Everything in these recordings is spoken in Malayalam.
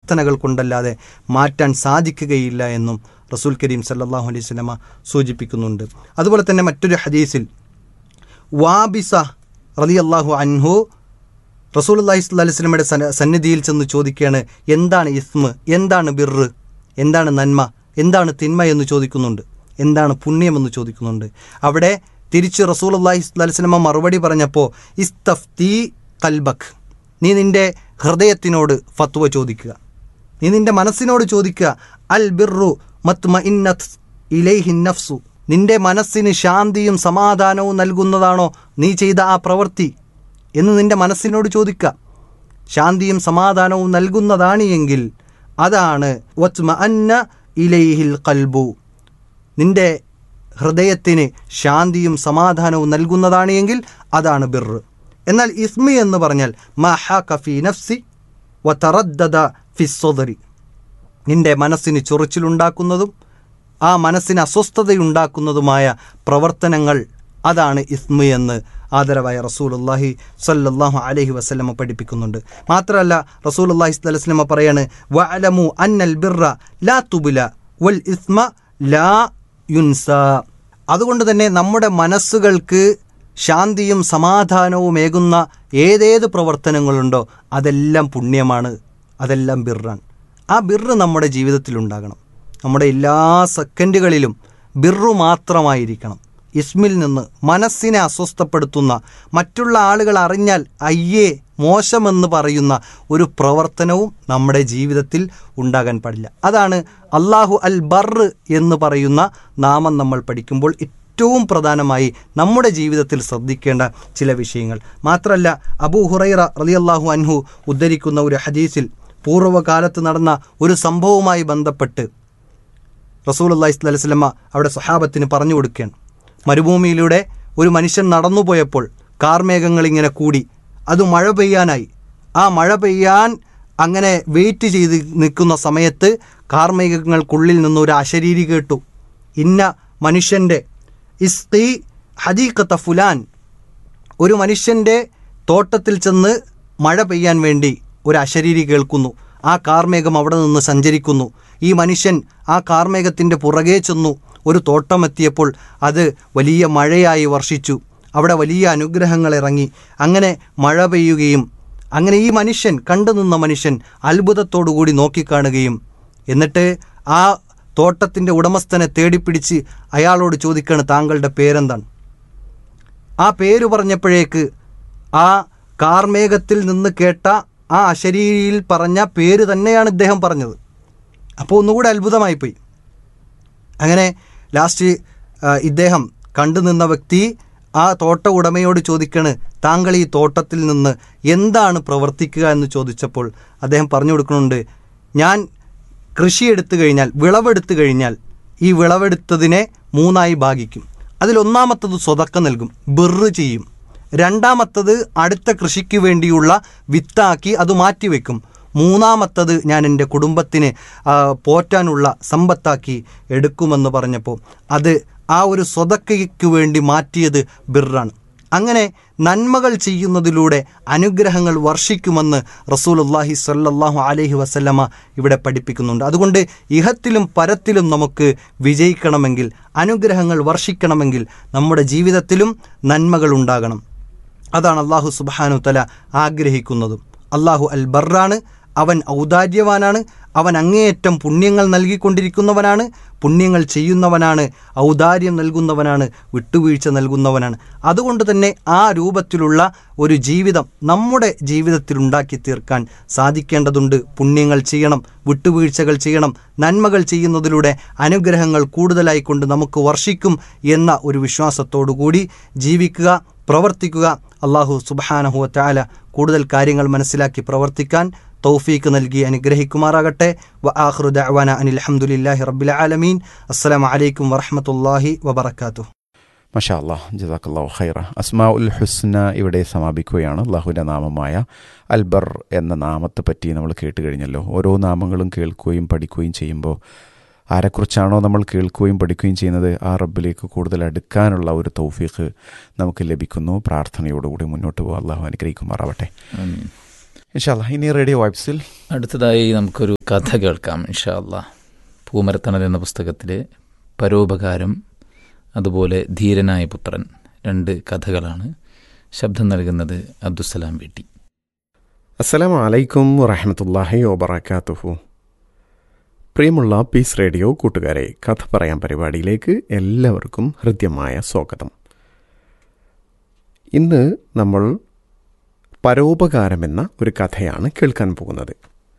പ്രാർത്ഥനകൾ കൊണ്ടല്ലാതെ മാറ്റാൻ സാധിക്കുകയില്ല എന്നും റസൂൽ കരീം സല്ലല്ലാഹു അലൈഹി വസല്ലമ സൂചിപ്പിക്കുന്നുണ്ട് അതുപോലെ തന്നെ മറ്റൊരു ഹദീസിൽ വാബിസ റളിയല്ലാഹു അൻഹു റസൂൽ അള്ളാഹി സ്വല്ലി വസ്ലമയുടെ സന്നിധിയിൽ ചെന്ന് ചോദിക്കുകയാണ് എന്താണ് ഇസ്മ് എന്താണ് ബിർറ് എന്താണ് നന്മ എന്താണ് തിന്മ എന്ന് ചോദിക്കുന്നുണ്ട് എന്താണ് പുണ്യമെന്ന് ചോദിക്കുന്നുണ്ട് അവിടെ തിരിച്ച് റസൂൽ അള്ളാഹി സ്വല്ലി വസ്ലമ മറുപടി പറഞ്ഞപ്പോൾ ഇസ്തഫ്തി കൽബഖ് നീ നിൻ്റെ ഹൃദയത്തിനോട് ഫത്വ ചോദിക്കുക നീ നിൻ്റെ മനസ്സിനോട് ചോദിക്കുക അൽ ബിർറു മത്മ ഇന്നത്ത് ഇലൈഹി നഫ്സു നിന്റെ മനസ്സിന് ശാന്തിയും സമാധാനവും നൽകുന്നതാണോ നീ ചെയ്ത ആ പ്രവൃത്തി എന്ന് നിന്റെ മനസ്സിനോട് ചോദിക്കുക ശാന്തിയും സമാധാനവും നൽകുന്നതാണ് എങ്കിൽ അതാണ് വത്മ അന്ന ഇലൈഹിൽ കൽബു നിന്റെ ഹൃദയത്തിന് ശാന്തിയും സമാധാനവും നൽകുന്നതാണ് എങ്കിൽ അതാണ് ബിർറ് എന്നാൽ ഇസ്മി എന്ന് പറഞ്ഞാൽ മഹ കഫി നഫ്സി വ തറദ്ദദ ഫിസ്സൊദരി നിന്റെ മനസ്സിന് ചൊറിച്ചിലുണ്ടാക്കുന്നതും ആ മനസ്സിന് അസ്വസ്ഥതയുണ്ടാക്കുന്നതുമായ പ്രവർത്തനങ്ങൾ അതാണ് ഇസ്മി എന്ന് ആദരവായ റസൂലുല്ലാഹി സല്ലല്ലാഹു അലൈഹി വസല്ലമ പഠിപ്പിക്കുന്നുണ്ട് മാത്രമല്ല റസൂലുല്ലാഹി സ്വലമ പറയാണ് വഅലമു അന്നൽ ബിർറ ലാ തുബുല വൽ ഇസ്മ ലാ യുൻസ അതുകൊണ്ട് തന്നെ നമ്മുടെ മനസ്സുകൾക്ക് ശാന്തിയും സമാധാനവും ഏകുന്ന ഏതേത് പ്രവർത്തനങ്ങളുണ്ടോ അതെല്ലാം പുണ്യമാണ് അതെല്ലാം ബിർറാണ് ആ ബിർറ് നമ്മുടെ ജീവിതത്തിലുണ്ടാകണം നമ്മുടെ എല്ലാ സെക്കൻഡുകളിലും ബിർറു മാത്രമായിരിക്കണം ഇസ്മിൽ നിന്ന് മനസ്സിനെ അസ്വസ്ഥപ്പെടുത്തുന്ന മറ്റുള്ള ആളുകൾ അറിഞ്ഞാൽ അയ്യേ മോശമെന്ന് പറയുന്ന ഒരു പ്രവർത്തനവും നമ്മുടെ ജീവിതത്തിൽ ഉണ്ടാകാൻ പാടില്ല അതാണ് അള്ളാഹു അൽ ബർ എന്ന് പറയുന്ന നാമം നമ്മൾ പഠിക്കുമ്പോൾ ഏറ്റവും പ്രധാനമായി നമ്മുടെ ജീവിതത്തിൽ ശ്രദ്ധിക്കേണ്ട ചില വിഷയങ്ങൾ മാത്രമല്ല അബൂ ഹുറൈറ റളിയല്ലാഹു അൻഹു ഉദ്ധരിക്കുന്ന ഒരു ഹദീസിൽ പൂർവ്വകാലത്ത് നടന്ന ഒരു സംഭവവുമായി ബന്ധപ്പെട്ട് റസൂൽ അള്ളാഹി സ്വലൈഹി സ്വലമ അവിടെ സ്വഹാബത്തിന് പറഞ്ഞു കൊടുക്കുകയാണ് മരുഭൂമിയിലൂടെ ഒരു മനുഷ്യൻ നടന്നുപോയപ്പോൾ കാർമേഘങ്ങൾ ഇങ്ങനെ കൂടി അത് മഴ പെയ്യാനായി ആ മഴ പെയ്യാൻ അങ്ങനെ വെയിറ്റ് ചെയ്ത് നിൽക്കുന്ന സമയത്ത് കാർമേഘങ്ങൾക്കുള്ളിൽ നിന്ന് ഒരു അശരീരി കേട്ടു ഇന്ന മനുഷ്യൻ്റെ ഇസ്തി ഹദീഖത്ത ഫുലാൻ ഒരു മനുഷ്യൻ്റെ തോട്ടത്തിൽ ചെന്ന് മഴ പെയ്യാൻ വേണ്ടി ഒരു അശരീരി കേൾക്കുന്നു ആ കാർമേഘം അവിടെ നിന്ന് സഞ്ചരിക്കുന്നു ഈ മനുഷ്യൻ ആ കാർമേഘത്തിൻ്റെ പുറകെ ചെന്നു ഒരു തോട്ടമെത്തിയപ്പോൾ അത് വലിയ മഴയായി വർഷിച്ചു അവിടെ വലിയ അനുഗ്രഹങ്ങൾ ഇറങ്ങി അങ്ങനെ മഴ പെയ്യുകയും അങ്ങനെ ഈ മനുഷ്യൻ കണ്ടു നിന്ന മനുഷ്യൻ അത്ഭുതത്തോടുകൂടി നോക്കിക്കാണുകയും എന്നിട്ട് ആ തോട്ടത്തിൻ്റെ ഉടമസ്ഥനെ തേടിപ്പിടിച്ച് അയാളോട് ചോദിക്കുകയാണ് താങ്കളുടെ പേരെന്താണ് ആ പേര് പറഞ്ഞപ്പോഴേക്ക് ആ കാർമേഘത്തിൽ നിന്ന് കേട്ട ആ അശരീരിയിൽ പറഞ്ഞ പേര് തന്നെയാണ് ഇദ്ദേഹം പറഞ്ഞത് അപ്പോൾ ഒന്നുകൂടെ അത്ഭുതമായിപ്പോയി അങ്ങനെ ലാസ്റ്റ് ആ, ഇദ്ദേഹം കണ്ടു നിന്ന വ്യക്തി ആ തോട്ട ഉടമയോട് ചോദിക്കണ് താങ്കൾ ഈ തോട്ടത്തിൽ നിന്ന് എന്താണ് പ്രവർത്തിക്കുക എന്ന് ചോദിച്ചപ്പോൾ അദ്ദേഹം പറഞ്ഞു കൊടുക്കുന്നുണ്ട് ഞാൻ കൃഷി എടുത്തു കഴിഞ്ഞാൽ വിളവെടുത്തു കഴിഞ്ഞാൽ ഈ വിളവെടുത്തതിനെ മൂന്നായി ഭാഗിക്കും അതിലൊന്നാമത്തത് സ്വതക്ക നൽകും ബിറ് ചെയ്യും രണ്ടാമത്തത് അടുത്ത കൃഷിക്ക് വേണ്ടിയുള്ള വിത്താക്കി അത് മാറ്റിവെക്കും മൂന്നാമത്തത് ഞാൻ എൻ്റെ കുടുംബത്തിന് ആ, പോറ്റാനുള്ള സമ്പത്താക്കി എടുക്കുമെന്ന് പറഞ്ഞപ്പോൾ അത് ആ ഒരു സ്വതക്കയ്ക്ക് വേണ്ടി മാറ്റിയത് ബിറാണ് അങ്ങനെ നന്മകൾ ചെയ്യുന്നതിലൂടെ അനുഗ്രഹങ്ങൾ വർഷിക്കുമെന്ന് റസൂലുല്ലാഹി സ്വല്ലല്ലാഹു അലൈഹി വസല്ലമ ഇവിടെ പഠിപ്പിക്കുന്നുണ്ട് അതുകൊണ്ട് ഇഹത്തിലും പരത്തിലും നമുക്ക് വിജയിക്കണമെങ്കിൽ അനുഗ്രഹങ്ങൾ വർഷിക്കണമെങ്കിൽ നമ്മുടെ ജീവിതത്തിലും നന്മകൾ ഉണ്ടാകണം അതാണ് അള്ളാഹു സുബാനു തല ആഗ്രഹിക്കുന്നതും അള്ളാഹു അൽ ബറാണ് അവൻ ഔദാര്യവാനാണ് അവൻ അങ്ങേയറ്റം പുണ്യങ്ങൾ നൽകിക്കൊണ്ടിരിക്കുന്നവനാണ് പുണ്യങ്ങൾ ചെയ്യുന്നവനാണ് ഔദാര്യം നൽകുന്നവനാണ് വിട്ടുവീഴ്ച നൽകുന്നവനാണ് അതുകൊണ്ട് തന്നെ ആ രൂപത്തിലുള്ള ഒരു ജീവിതം നമ്മുടെ ജീവിതത്തിൽ ഉണ്ടാക്കി തീർക്കാൻ സാധിക്കേണ്ടതുണ്ട് പുണ്യങ്ങൾ ചെയ്യണം വിട്ടുവീഴ്ചകൾ ചെയ്യണം നന്മകൾ ചെയ്യുന്നതിലൂടെ അനുഗ്രഹങ്ങൾ കൂടുതലായി കൊണ്ട് നമുക്ക് വർഷിക്കും എന്ന ഒരു വിശ്വാസത്തോടു കൂടി ജീവിക്കുക പ്രവർത്തിക്കുക അള്ളാഹു സുബാനഹുവ താല കൂടുതൽ കാര്യങ്ങൾ മനസ്സിലാക്കി പ്രവർത്തിക്കാൻ തൗഫീക്ക് നൽകി അനുഗ്രഹിക്കുമാറാകട്ടെ വ ആഹ്റു ദഅവാന അനിൽ അഹമ്മദില്ലാഹി റബ്ബിൽ ആലമീൻ അസ്സലാമു അലൈക്കും വറഹ്മത്തുള്ളാഹി വബറകാതുഹു മഷാ അല്ലാഹ് ജസാഖല്ലാഹു ഖൈറ അസ്മാ ഉൽ ഹുസ്ന ഇവിടെ സമാപിക്കുകയാണ് അള്ളാഹുവിൻ്റെ നാമമായ അൽബർ എന്ന നാമത്തെ പറ്റി നമ്മൾ കേട്ട് കഴിഞ്ഞല്ലോ ഓരോ നാമങ്ങളും കേൾക്കുകയും പഠിക്കുകയും ചെയ്യുമ്പോൾ ആരെക്കുറിച്ചാണോ നമ്മൾ കേൾക്കുകയും പഠിക്കുകയും ചെയ്യുന്നത് ആ റബ്ബിലേക്ക് കൂടുതൽ അടുക്കാനുള്ള ഒരു തൗഫീഖ് നമുക്ക് ലഭിക്കുന്നു പ്രാർത്ഥനയോടുകൂടി മുന്നോട്ട് പോകാം അള്ളാഹു അനുഗ്രഹിക്കുമാറാവട്ടെ ആമീൻ ഇൻഷാല്ല ഇനി റേഡിയോ വൈബ്സിൽ അടുത്തതായി നമുക്കൊരു കഥ കേൾക്കാം ഇൻഷാ അല്ലാ പൂമരത്തണൽ എന്ന പുസ്തകത്തിലെ പരോപകാരം അതുപോലെ ധീരനായ പുത്രൻ രണ്ട് കഥകളാണ് ശബ്ദം നൽകുന്നത് അബ്ദുസലാം വീട്ടി അസ്സലാമു അലൈക്കും വറഹമത്തല്ലാഹി വബറകാതുഹു പ്രിയമുള്ള പീസ് റേഡിയോ കൂട്ടുകാരെ കഥ പറയാൻ പരിപാടിയിലേക്ക് എല്ലാവർക്കും ഹൃദ്യമായ സ്വാഗതം ഇന്ന് നമ്മൾ പരോപകാരമെന്ന ഒരു കഥയാണ് കേൾക്കാൻ പോകുന്നത്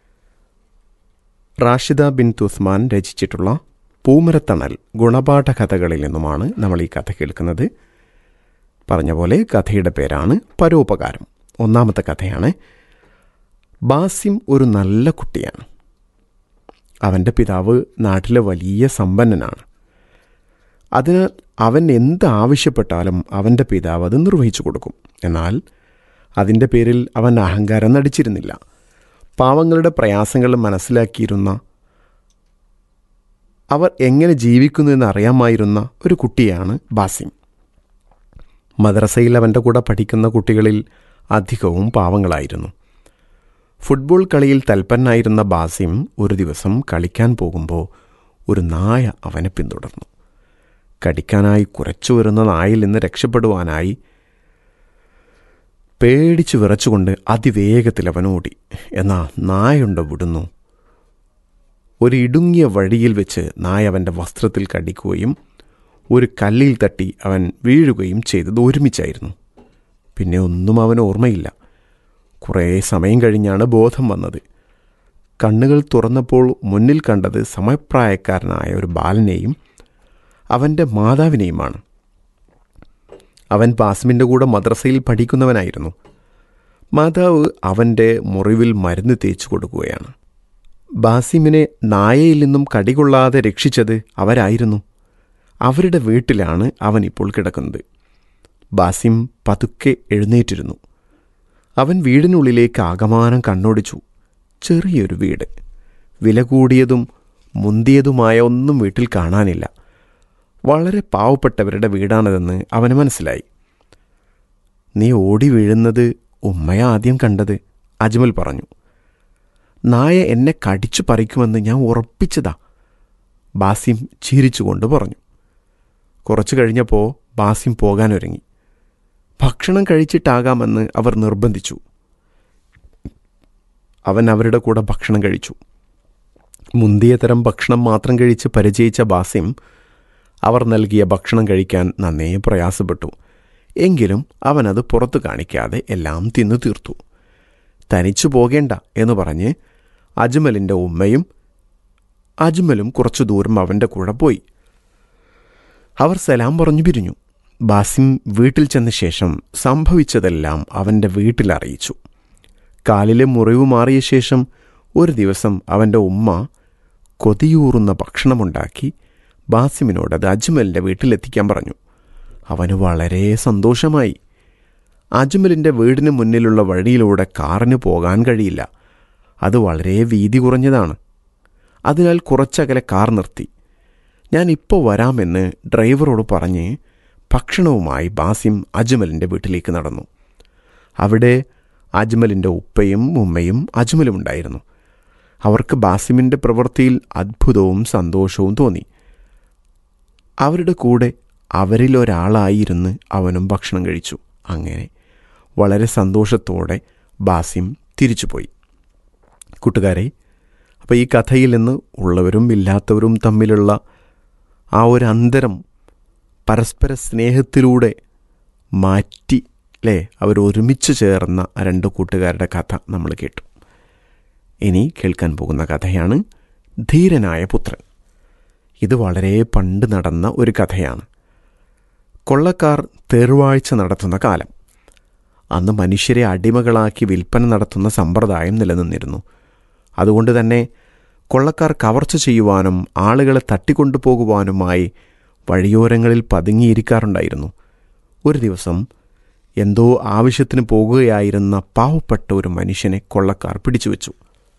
റാഷിദ ബിൻ തുസ്മാൻ രചിച്ചിട്ടുള്ള പൂമരത്തണൽ ഗുണപാഠ കഥകളിൽ നിന്നുമാണ് നമ്മൾ ഈ കഥ കേൾക്കുന്നത് പറഞ്ഞ പോലെ കഥയുടെ പേരാണ് പരോപകാരം ഒന്നാമത്തെ കഥയാണ് ബാസിം ഒരു നല്ല കുട്ടിയാണ് അവൻ്റെ പിതാവ് നാട്ടിലെ വലിയ സമ്പന്നനാണ് അതിനാൽ അവൻ എന്ത് ആവശ്യപ്പെട്ടാലും അവൻ്റെ പിതാവ് അത് നിർവഹിച്ചു കൊടുക്കും എന്നാൽ അതിൻ്റെ പേരിൽ അവൻ അഹങ്കാരം നടിച്ചിരുന്നില്ല പാവങ്ങളുടെ പ്രയാസങ്ങൾ മനസ്സിലാക്കിയിരുന്ന അവർ എങ്ങനെ ജീവിക്കുന്നു എന്ന് അറിയാമായിരുന്ന ഒരു കുട്ടിയാണ് ബാസിം മദ്രസയിൽ അവൻ്റെ കൂടെ പഠിക്കുന്ന കുട്ടികളിൽ അധികവും പാവങ്ങളായിരുന്നു ഫുട്ബോൾ കളിയിൽ തൽപ്പന്നായിരുന്ന ബാസിം ഒരു ദിവസം കളിക്കാൻ പോകുമ്പോൾ ഒരു നായ അവനെ പിന്തുടർന്നു കടിക്കാനായി കുരച്ചു വരുന്ന നായിൽ നിന്ന് രക്ഷപ്പെടുവാനായി പേടിച്ചു വിറച്ചുകൊണ്ട് അതിവേഗത്തിൽ അവൻ ഓടി എന്നാ നായുണ്ട വിടുന്നു ഒരു ഇടുങ്ങിയ വഴിയിൽ വെച്ച് നായ അവൻ്റെ വസ്ത്രത്തിൽ കടിക്കുകയും ഒരു കല്ലിൽ തട്ടി അവൻ വീഴുകയും ചെയ്തത് ഒരുമിച്ചായിരുന്നു പിന്നെ ഒന്നും അവന് ഓർമ്മയില്ല കുറേ സമയം കഴിഞ്ഞാണ് ബോധം വന്നത് കണ്ണുകൾ തുറന്നപ്പോൾ മുന്നിൽ കണ്ടത് സമപ്രായക്കാരനായ ഒരു ബാലനെയും അവൻ്റെ മാതാവിനെയുമാണ് അവൻ ബാസിമിൻ്റെ കൂടെ മദ്രസയിൽ പഠിക്കുന്നവനായിരുന്നു മാതാവ് അവൻ്റെ മുറിവിൽ മരുന്ന് തേച്ചു കൊടുക്കുകയാണ് ബാസിമിനെ നായയിൽ നിന്നും കടികൊള്ളാതെ രക്ഷിച്ചത് അവരായിരുന്നു അവരുടെ വീട്ടിലാണ് അവൻ ഇപ്പോൾ കിടക്കുന്നത് ബാസിം പതുക്കെ എഴുന്നേറ്റിരുന്നു അവൻ വീടിനുള്ളിലേക്ക് ആകമാനം കണ്ണോടിച്ചു ചെറിയൊരു വീട് വില കൂടിയതും മുന്തിയതുമായ ഒന്നും വീട്ടിൽ കാണാനില്ല വളരെ പാവപ്പെട്ടവരുടെ വീടാണിതെന്ന് അവന് മനസ്സിലായി നീ ഓടി വീഴുന്നത് ഉമ്മയ ആദ്യം കണ്ടത് അജ്മൽ പറഞ്ഞു നായ എന്നെ കടിച്ചു പറിക്കുമെന്ന് ഞാൻ ഉറപ്പിച്ചതാ ബാസിം ചിരിച്ചുകൊണ്ട് പറഞ്ഞു കുറച്ചു കഴിഞ്ഞപ്പോൾ ബാസിം പോകാനൊരുങ്ങി ഭക്ഷണം കഴിച്ചിട്ടാകാമെന്ന് അവർ നിർബന്ധിച്ചു അവൻ അവരുടെ കൂടെ ഭക്ഷണം കഴിച്ചു മുന്തിയ തരം ഭക്ഷണം മാത്രം കഴിച്ച് പരിചയിച്ച ബാസിം അവർ നൽകിയ ഭക്ഷണം കഴിക്കാൻ നന്നേ പ്രയാസപ്പെട്ടു എങ്കിലും അവനത് പുറത്തു കാണിക്കാതെ എല്ലാം തിന്നു തീർത്തു തനിച്ചു പോകേണ്ട എന്ന് പറഞ്ഞ് അജ്മലിൻ്റെ ഉമ്മയും അജ്മലും കുറച്ചു ദൂരം അവൻ്റെ കൂടെ പോയി അവർ സലാം പറഞ്ഞു പിരിഞ്ഞു ബാസിം വീട്ടിൽ ചെന്ന ശേഷം സംഭവിച്ചതെല്ലാം അവൻ്റെ വീട്ടിൽ അറിയിച്ചു കാലിലെ മുറിവ് മാറിയ ശേഷം ഒരു ദിവസം അവൻ്റെ ഉമ്മ കൊതിയൂറുന്ന ഭക്ഷണമുണ്ടാക്കി ബാസിമിനോട് അത് അജ്മലിൻ്റെ വീട്ടിലെത്തിക്കാൻ പറഞ്ഞു അവന് വളരെ സന്തോഷമായി അജ്മലിൻ്റെ വീടിന് മുന്നിലുള്ള വഴിയിലൂടെ കാറിന് പോകാൻ കഴിയില്ല അത് വളരെ വീതി കുറഞ്ഞതാണ് അതിനാൽ കുറച്ചകലെ കാർ നിർത്തി ഞാൻ ഇപ്പോൾ വരാമെന്ന് ഡ്രൈവറോട് പറഞ്ഞ് ഭക്ഷണവുമായി ബാസിം അജ്മലിൻ്റെ വീട്ടിലേക്ക് നടന്നു അവിടെ അജ്മലിൻ്റെ ഉപ്പയും ഉമ്മയും അജ്മലും ഉണ്ടായിരുന്നു അവർക്ക് ബാസിമിൻ്റെ പ്രവൃത്തിയിൽ അത്ഭുതവും സന്തോഷവും തോന്നി അവരുടെ കൂടെ അവരിൽ ഒരാളായിരുന്ന് അവനും ഭക്ഷണം കഴിച്ചു അങ്ങനെ വളരെ സന്തോഷത്തോടെ ബാസിം തിരിച്ചുപോയി കൂട്ടുകാരെ അപ്പോൾ ഈ കഥയിൽ നിന്ന് ഉള്ളവരും ഇല്ലാത്തവരും തമ്മിലുള്ള ആ ഒരു അന്തരം പരസ്പര സ്നേഹത്തിലൂടെ മാറ്റി അല്ലേ അവർ ഒരുമിച്ച് ചേർന്ന രണ്ട് കൂട്ടുകാരുടെ കഥ നമ്മൾ കേട്ടു ഇനി കേൾക്കാൻ പോകുന്ന കഥയാണ് ധീരനായ പുത്രൻ ഇത് വളരെ പണ്ട് നടന്ന ഒരു കഥയാണ് കൊള്ളക്കാർ തേർവാഴ്ച നടത്തുന്ന കാലം അന്ന് മനുഷ്യരെ അടിമകളാക്കി വിൽപ്പന നടത്തുന്ന സമ്പ്രദായം നിലനിന്നിരുന്നു അതുകൊണ്ട് തന്നെ കൊള്ളക്കാർ കവർച്ച ചെയ്യുവാനും ആളുകളെ തട്ടിക്കൊണ്ടുപോകുവാനുമായി വഴിയോരങ്ങളിൽ പതുങ്ങിയിരിക്കാറുണ്ടായിരുന്നു ഒരു ദിവസം എന്തോ ആവശ്യത്തിന് പോകുകയായിരുന്ന പാവപ്പെട്ട ഒരു മനുഷ്യനെ കൊള്ളക്കാർ പിടിച്ചുവെച്ചു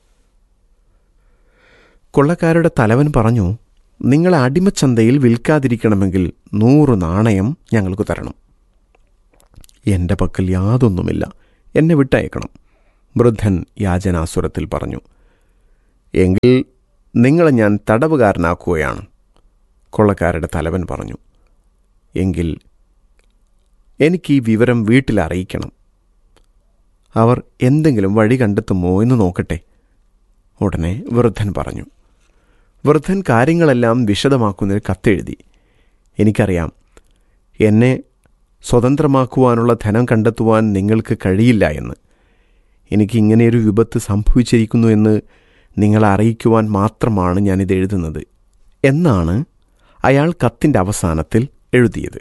കൊള്ളക്കാരുടെ തലവൻ പറഞ്ഞു നിങ്ങളെ അടിമച്ചന്തയിൽ വിൽക്കാതിരിക്കണമെങ്കിൽ നൂറ് നാണയം ഞങ്ങൾക്ക് തരണം എൻ്റെ പക്കൽ യാതൊന്നുമില്ല എന്നെ വിട്ടയക്കണം വൃദ്ധൻ യാചനാസുരത്തിൽ പറഞ്ഞു എങ്കിൽ നിങ്ങളെ ഞാൻ തടവുകാരനാക്കുകയാണ് കൊള്ളക്കാരുടെ തലവൻ പറഞ്ഞു എങ്കിൽ എനിക്ക് ഈ വിവരം വീട്ടിൽ അറിയിക്കണം അവർ എന്തെങ്കിലും വഴി കണ്ടെത്തുമോ എന്ന് നോക്കട്ടെ ഉടനെ വൃദ്ധൻ പറഞ്ഞു വൃദ്ധൻ കാര്യങ്ങളെല്ലാം വിശദമാക്കുന്നൊരു കത്തെഴുതി എനിക്കറിയാം എന്നെ സ്വതന്ത്രമാക്കുവാനുള്ള ധനം കണ്ടെത്തുവാൻ നിങ്ങൾക്ക് കഴിയില്ല എന്ന് എനിക്ക് ഇങ്ങനെയൊരു വിപത്ത് സംഭവിച്ചിരിക്കുന്നു എന്ന് നിങ്ങളെ അറിയിക്കുവാൻ മാത്രമാണ് ഞാനിത് എഴുതുന്നത് എന്നാണ് അയാൾ കത്തിൻ്റെ അവസാനത്തിൽ എഴുതിയത്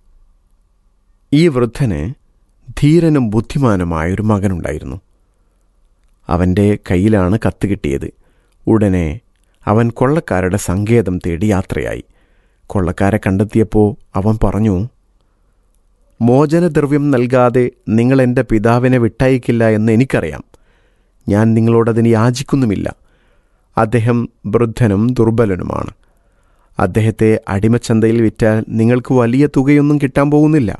ഈ വൃദ്ധന് ധീരനും ബുദ്ധിമാനുമായൊരു മകനുണ്ടായിരുന്നു അവൻ്റെ കയ്യിലാണ് കത്ത് കിട്ടിയത് ഉടനെ അവൻ കൊള്ളക്കാരുടെ സങ്കേതം തേടി യാത്രയായി കൊള്ളക്കാരെ കണ്ടെത്തിയപ്പോൾ അവൻ പറഞ്ഞു മോചനദ്രവ്യം നൽകാതെ നിങ്ങൾ എൻ്റെ പിതാവിനെ വിട്ടയക്കില്ല എന്ന് എനിക്കറിയാം ഞാൻ നിങ്ങളോടതിന് യാചിക്കുന്നുമില്ല അദ്ദേഹം വൃദ്ധനും ദുർബലനുമാണ് അദ്ദേഹത്തെ അടിമച്ചന്തയിൽ വിറ്റാൽ നിങ്ങൾക്ക് വലിയ തുകയൊന്നും കിട്ടാൻ പോകുന്നില്ല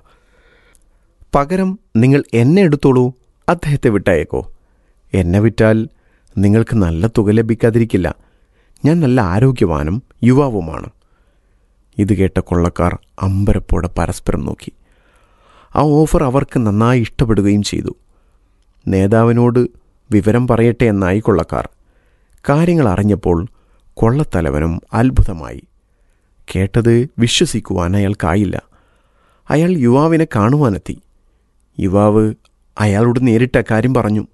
പകരം നിങ്ങൾ എന്നെ എടുത്തോളൂ അദ്ദേഹത്തെ വിട്ടയക്കോ എന്നെ വിറ്റാൽ നിങ്ങൾക്ക് നല്ല തുക ലഭിക്കാതിരിക്കില്ല ഞാൻ നല്ല ആരോഗ്യവാനും യുവാവുമാണ് ഇത് കേട്ട കൊള്ളക്കാർ അമ്പരപ്പോടെ പരസ്പരം നോക്കി ആ ഓഫർ അവർക്ക് നന്നായി ഇഷ്ടപ്പെടുകയും ചെയ്തു നേതാവിനോട് വിവരം പറയട്ടെ എന്നായി കൊള്ളക്കാർ കാര്യങ്ങൾ അറിഞ്ഞപ്പോൾ കൊള്ളത്തലവനും അത്ഭുതമായി കേട്ടത് വിശ്വസിക്കുവാൻ അയാൾക്കായില്ല അയാൾ യുവാവിനെ കാണുവാനെത്തി യുവാവ് അയാളോട് നേരിട്ട കാര്യം പറഞ്ഞു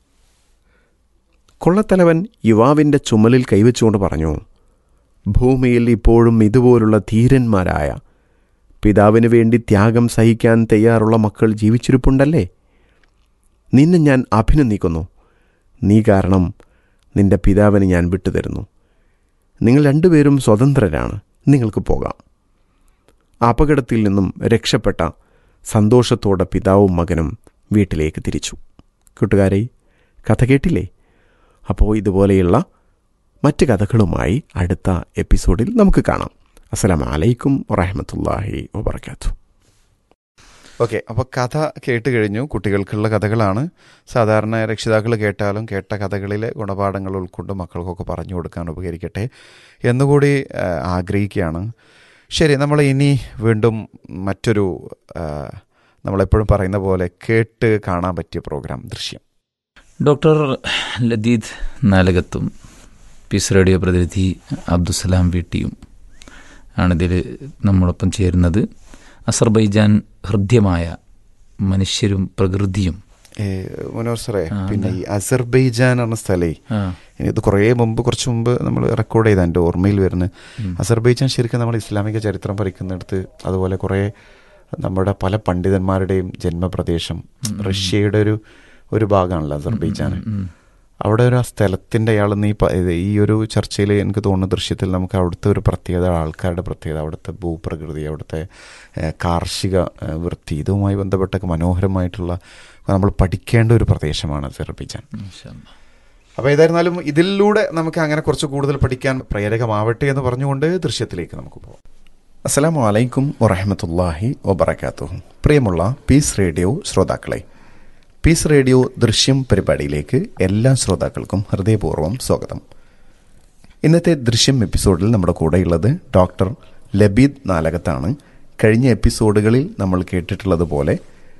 കൊള്ളത്തലവൻ യുവാവിൻ്റെ ചുമലിൽ കൈവച്ചുകൊണ്ട് പറഞ്ഞു ഭൂമിയിൽ ഇപ്പോഴും ഇതുപോലുള്ള ധീരന്മാരായ പിതാവിന് വേണ്ടി ത്യാഗം സഹിക്കാൻ തയ്യാറുള്ള മക്കൾ ജീവിച്ചിരിപ്പുണ്ടല്ലേ നിന്നെ ഞാൻ അഭിനന്ദിക്കുന്നു നീ കാരണം നിന്റെ പിതാവിന് ഞാൻ വിട്ടുതരുന്നു നിങ്ങൾ രണ്ടുപേരും സ്വതന്ത്രരാണ് നിങ്ങൾക്ക് പോകാം അപകടത്തിൽ നിന്നും രക്ഷപ്പെട്ട സന്തോഷത്തോടെ പിതാവും മകനും വീട്ടിലേക്ക് തിരിച്ചു കൂട്ടുകാരെ കഥ കേട്ടില്ലേ അപ്പോൾ ഇതുപോലെയുള്ള മറ്റ് കഥകളുമായി അടുത്ത എപ്പിസോഡിൽ നമുക്ക് കാണാം അസ്സലാമു അലൈക്കും വറഹമത്തല്ലാഹി വബർക്കാത്തു ഓക്കെ അപ്പോൾ കഥ കേട്ട് കഴിഞ്ഞു കുട്ടികൾക്കുള്ള കഥകളാണ് സാധാരണ രക്ഷിതാക്കൾ കേട്ടാലും കേട്ട കഥകളിലെ ഗുണപാഠങ്ങൾ ഉൾക്കൊണ്ട് മക്കൾക്കൊക്കെ പറഞ്ഞു കൊടുക്കാൻ ഉപകരിക്കട്ടെ എന്നുകൂടി ആ, ആഗ്രഹിക്കുകയാണ് ശരി നമ്മൾ ഇനി വീണ്ടും മറ്റൊരു ആ, നമ്മളെപ്പോഴും പറയുന്ന പോലെ കേട്ട് കാണാൻ പറ്റിയ പ്രോഗ്രാം ദൃശ്യം ഡോക്ടർ ലദീദ് നാലകത്തും പീസ് റേഡിയോ പ്രതിനിധി അബ്ദുസലാം വീട്ടിയും ആണിതിൽ നമ്മളൊപ്പം ചേരുന്നത് അസർബൈജാൻ ഹൃദ്യമായ മനുഷ്യരും പ്രകൃതിയും ഏ, മനോഹർ സാറേ ആ, പിന്നെ ഈ അസർബൈജാൻ എന്ന സ്ഥലേ ആ, ഇത് കുറേ മുമ്പ് കുറച്ച് മുമ്പ് നമ്മൾ റെക്കോർഡ് ചെയ്ത എൻ്റെ ഓർമ്മയിൽ വരുന്നത് അസർബൈജാൻ ശരിക്കും നമ്മൾ ഇസ്ലാമിക ചരിത്രം പഠിക്കുന്നിടത്ത് അതുപോലെ കുറേ നമ്മുടെ പല പണ്ഡിതന്മാരുടെയും ജന്മപ്രദേശം റഷ്യയുടെ ഒരു ഒരു ഭാഗമാണല്ലോ അസർബൈജാൻ ഉം. അവിടെ ഒരു ആ സ്ഥലത്തിൻ്റെ അയാൾ നീ പ- ഇത് ഈ ഒരു ചർച്ചയിൽ എനിക്ക് തോന്നുന്ന ദൃശ്യത്തിൽ നമുക്ക് അവിടുത്തെ ഒരു പ്രത്യേകത ആൾക്കാരുടെ പ്രത്യേകത അവിടുത്തെ ഭൂപ്രകൃതി അവിടുത്തെ ഏഹ്, കാർഷിക ഏഹ്, വൃത്തി ഇതുമായി ബന്ധപ്പെട്ട മനോഹരമായിട്ടുള്ള നമ്മൾ പഠിക്കേണ്ട ഒരു പ്രദേശമാണ് അസർബൈജാൻ ഇൻഷാ അല്ലാ. അപ്പോൾ ഏതായിരുന്നാലും ഇതിലൂടെ നമുക്ക് അങ്ങനെ കുറച്ച് കൂടുതൽ പഠിക്കാൻ പ്രേരകമാവട്ടെ എന്ന് പറഞ്ഞുകൊണ്ട് ദൃശ്യത്തിലേക്ക് നമുക്ക് പോകാം അസ്സലാമു അലൈക്കും വറഹമത്തല്ലാഹി വബർക്കാത്തു പ്രിയമുള്ള പീസ് റേഡിയോ ശ്രോതാക്കളെ പീസ് റേഡിയോ ദൃശ്യം പരിപാടിയിലേക്ക് എല്ലാ ശ്രോതാക്കൾക്കും ഹൃദയപൂർവ്വം സ്വാഗതം ഇന്നത്തെ ദൃശ്യം എപ്പിസോഡിൽ നമ്മുടെ കൂടെയുള്ളത് ഡോക്ടർ ലബീദ് നാലകത്താണ് കഴിഞ്ഞ എപ്പിസോഡുകളിൽ നമ്മൾ കേട്ടിട്ടുള്ളതുപോലെ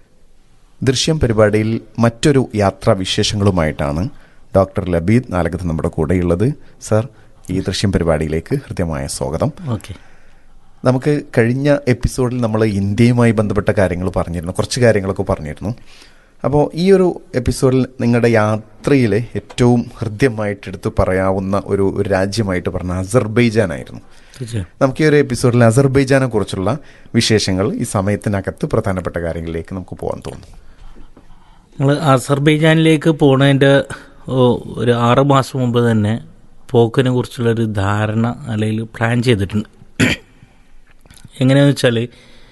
ദൃശ്യം പരിപാടിയിൽ മറ്റൊരു യാത്രാ വിശേഷങ്ങളുമായിട്ടാണ് ഡോക്ടർ ലബീദ് നാലകത്ത് നമ്മുടെ കൂടെയുള്ളത് സർ ഈ ദൃശ്യം പരിപാടിയിലേക്ക് ഹൃദ്യമായ സ്വാഗതം ഓക്കെ നമുക്ക് കഴിഞ്ഞ എപ്പിസോഡിൽ നമ്മൾ ഇന്ത്യയുമായി ബന്ധപ്പെട്ട കാര്യങ്ങൾ പറഞ്ഞിരുന്നു കുറച്ച് കാര്യങ്ങളൊക്കെ പറഞ്ഞിരുന്നു അപ്പോൾ ഈ ഒരു എപ്പിസോഡിൽ നിങ്ങളുടെ യാത്രയിലെ ഏറ്റവും ഹൃദ്യമായിട്ട് എടുത്തു പറയാവുന്ന ഒരു ഒരു രാജ്യമായിട്ട് പറഞ്ഞ അസർബൈജാൻ ആയിരുന്നു തീർച്ചയായും നമുക്ക് ഈ ഒരു എപ്പിസോഡിൽ അസർബൈജാനെ കുറിച്ചുള്ള വിശേഷങ്ങൾ ഈ സമയത്തിനകത്ത് പ്രധാനപ്പെട്ട കാര്യങ്ങളിലേക്ക് നമുക്ക് പോകാൻ തോന്നുന്നു ഞങ്ങൾ അസർബൈജാനിലേക്ക് പോണതിൻ്റെ ഓ, ഒരു ആറ് മാസം മുമ്പ് തന്നെ പോക്കിനെ കുറിച്ചുള്ളൊരു ധാരണ അല്ലെങ്കിൽ പ്ലാൻ ചെയ്തിട്ടുണ്ട് എങ്ങനെയാണെന്ന് വെച്ചാൽ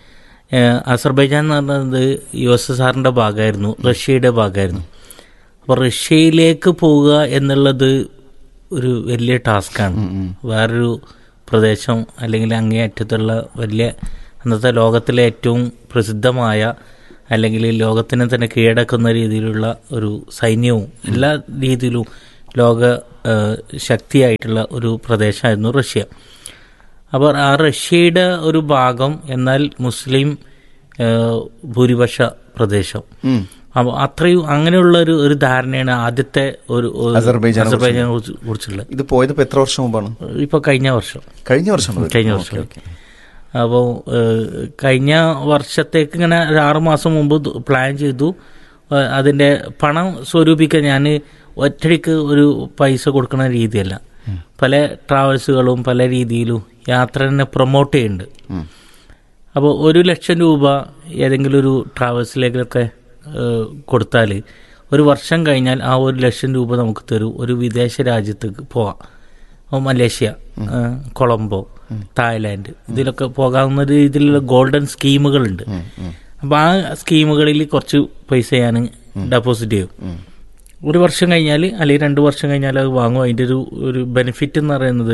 അസർബൈജാൻ എന്ന് പറഞ്ഞത് യു എസ് എസ് ആറിൻ്റെ ഭാഗമായിരുന്നു റഷ്യയുടെ ഭാഗമായിരുന്നു അപ്പോൾ റഷ്യയിലേക്ക് പോവുക എന്നുള്ളത് ഒരു വലിയ ടാസ്ക്കാണ് വേറൊരു പ്രദേശം അല്ലെങ്കിൽ അങ്ങേയറ്റത്തുള്ള വലിയ അന്നത്തെ ലോകത്തിലെ ഏറ്റവും പ്രസിദ്ധമായ അല്ലെങ്കിൽ ലോകത്തിനെ തന്നെ കീഴടക്കുന്ന രീതിയിലുള്ള ഒരു സൈന്യവും എല്ലാ രീതിയിലും ലോക ആ, ശക്തിയായിട്ടുള്ള ഒരു പ്രദേശമായിരുന്നു റഷ്യ അപ്പോൾ ആ റഷ്യയുടെ ഒരു ഭാഗം എന്നാൽ മുസ്ലിം ആ, ഭൂരിപക്ഷ പ്രദേശം ഉം. അപ്പോൾ അത്രയും അങ്ങനെയുള്ള ഒരു ഒരു ധാരണയാണ് ആദ്യത്തെ ഒരു ഒരു അസർബൈജാനെ കുറിച്ച്. അസർബൈജാനെ കുറിച്ച് കുറിച്ചുള്ളത് ഇത് പോയത് ഇപ്പൊ എത്ര വർഷം മുമ്പാണ് ഇപ്പൊ കഴിഞ്ഞ വർഷം കഴിഞ്ഞ വർഷം മുതൽ? കഴിഞ്ഞ ഓക്കേ, വർഷം ഓക്കേ. അപ്പോൾ കഴിഞ്ഞ വർഷത്തേക്ക് ഇങ്ങനെ ഒരു ആറ് മാസം മുമ്പ് ദു- പ്ലാൻ ചെയ്തു ഏഹ് അതിന്റെ പണം സ്വരൂപിക്കാൻ ഞാൻ ഒറ്റയ്ക്ക് ഒരു പൈസ കൊടുക്കുന്ന രീതിയല്ല പല ട്രാവൽസുകളും പല രീതിയിലും യാത്രനെ പ്രൊമോട്ട് ചെയ്യുന്നുണ്ട് ഉം. അപ്പോൾ ഒരു ലക്ഷം രൂപ ഏതെങ്കിലും ഒരു ട്രാവൽസിലേക്കൊക്കെ കൊടുത്താൽ ഒരു വർഷം കഴിഞ്ഞാൽ ആ ഒരു ലക്ഷം രൂപ നമുക്ക് തരും ഒരു വിദേശ രാജ്യത്തേക്ക് പോവാം അപ്പോൾ മലേഷ്യ ആ, കൊളംബോ തായ്ലാൻഡ് ഇതിലൊക്കെ പോകാവുന്ന രീതിയിലുള്ള ഗോൾഡൻ സ്കീമുകളുണ്ട് അപ്പോൾ ആ സ്കീമുകളിൽ കുറച്ച് പൈസ ഞാൻ ഡെപ്പോസിറ്റ് ചെയ്യും ഒരു വർഷം കഴിഞ്ഞാൽ അല്ലെങ്കിൽ രണ്ട് വർഷം കഴിഞ്ഞാൽ അത് വാങ്ങും അതിൻ്റെ ഒരു ഒരു ബെനിഫിറ്റ് എന്ന് പറയുന്നത്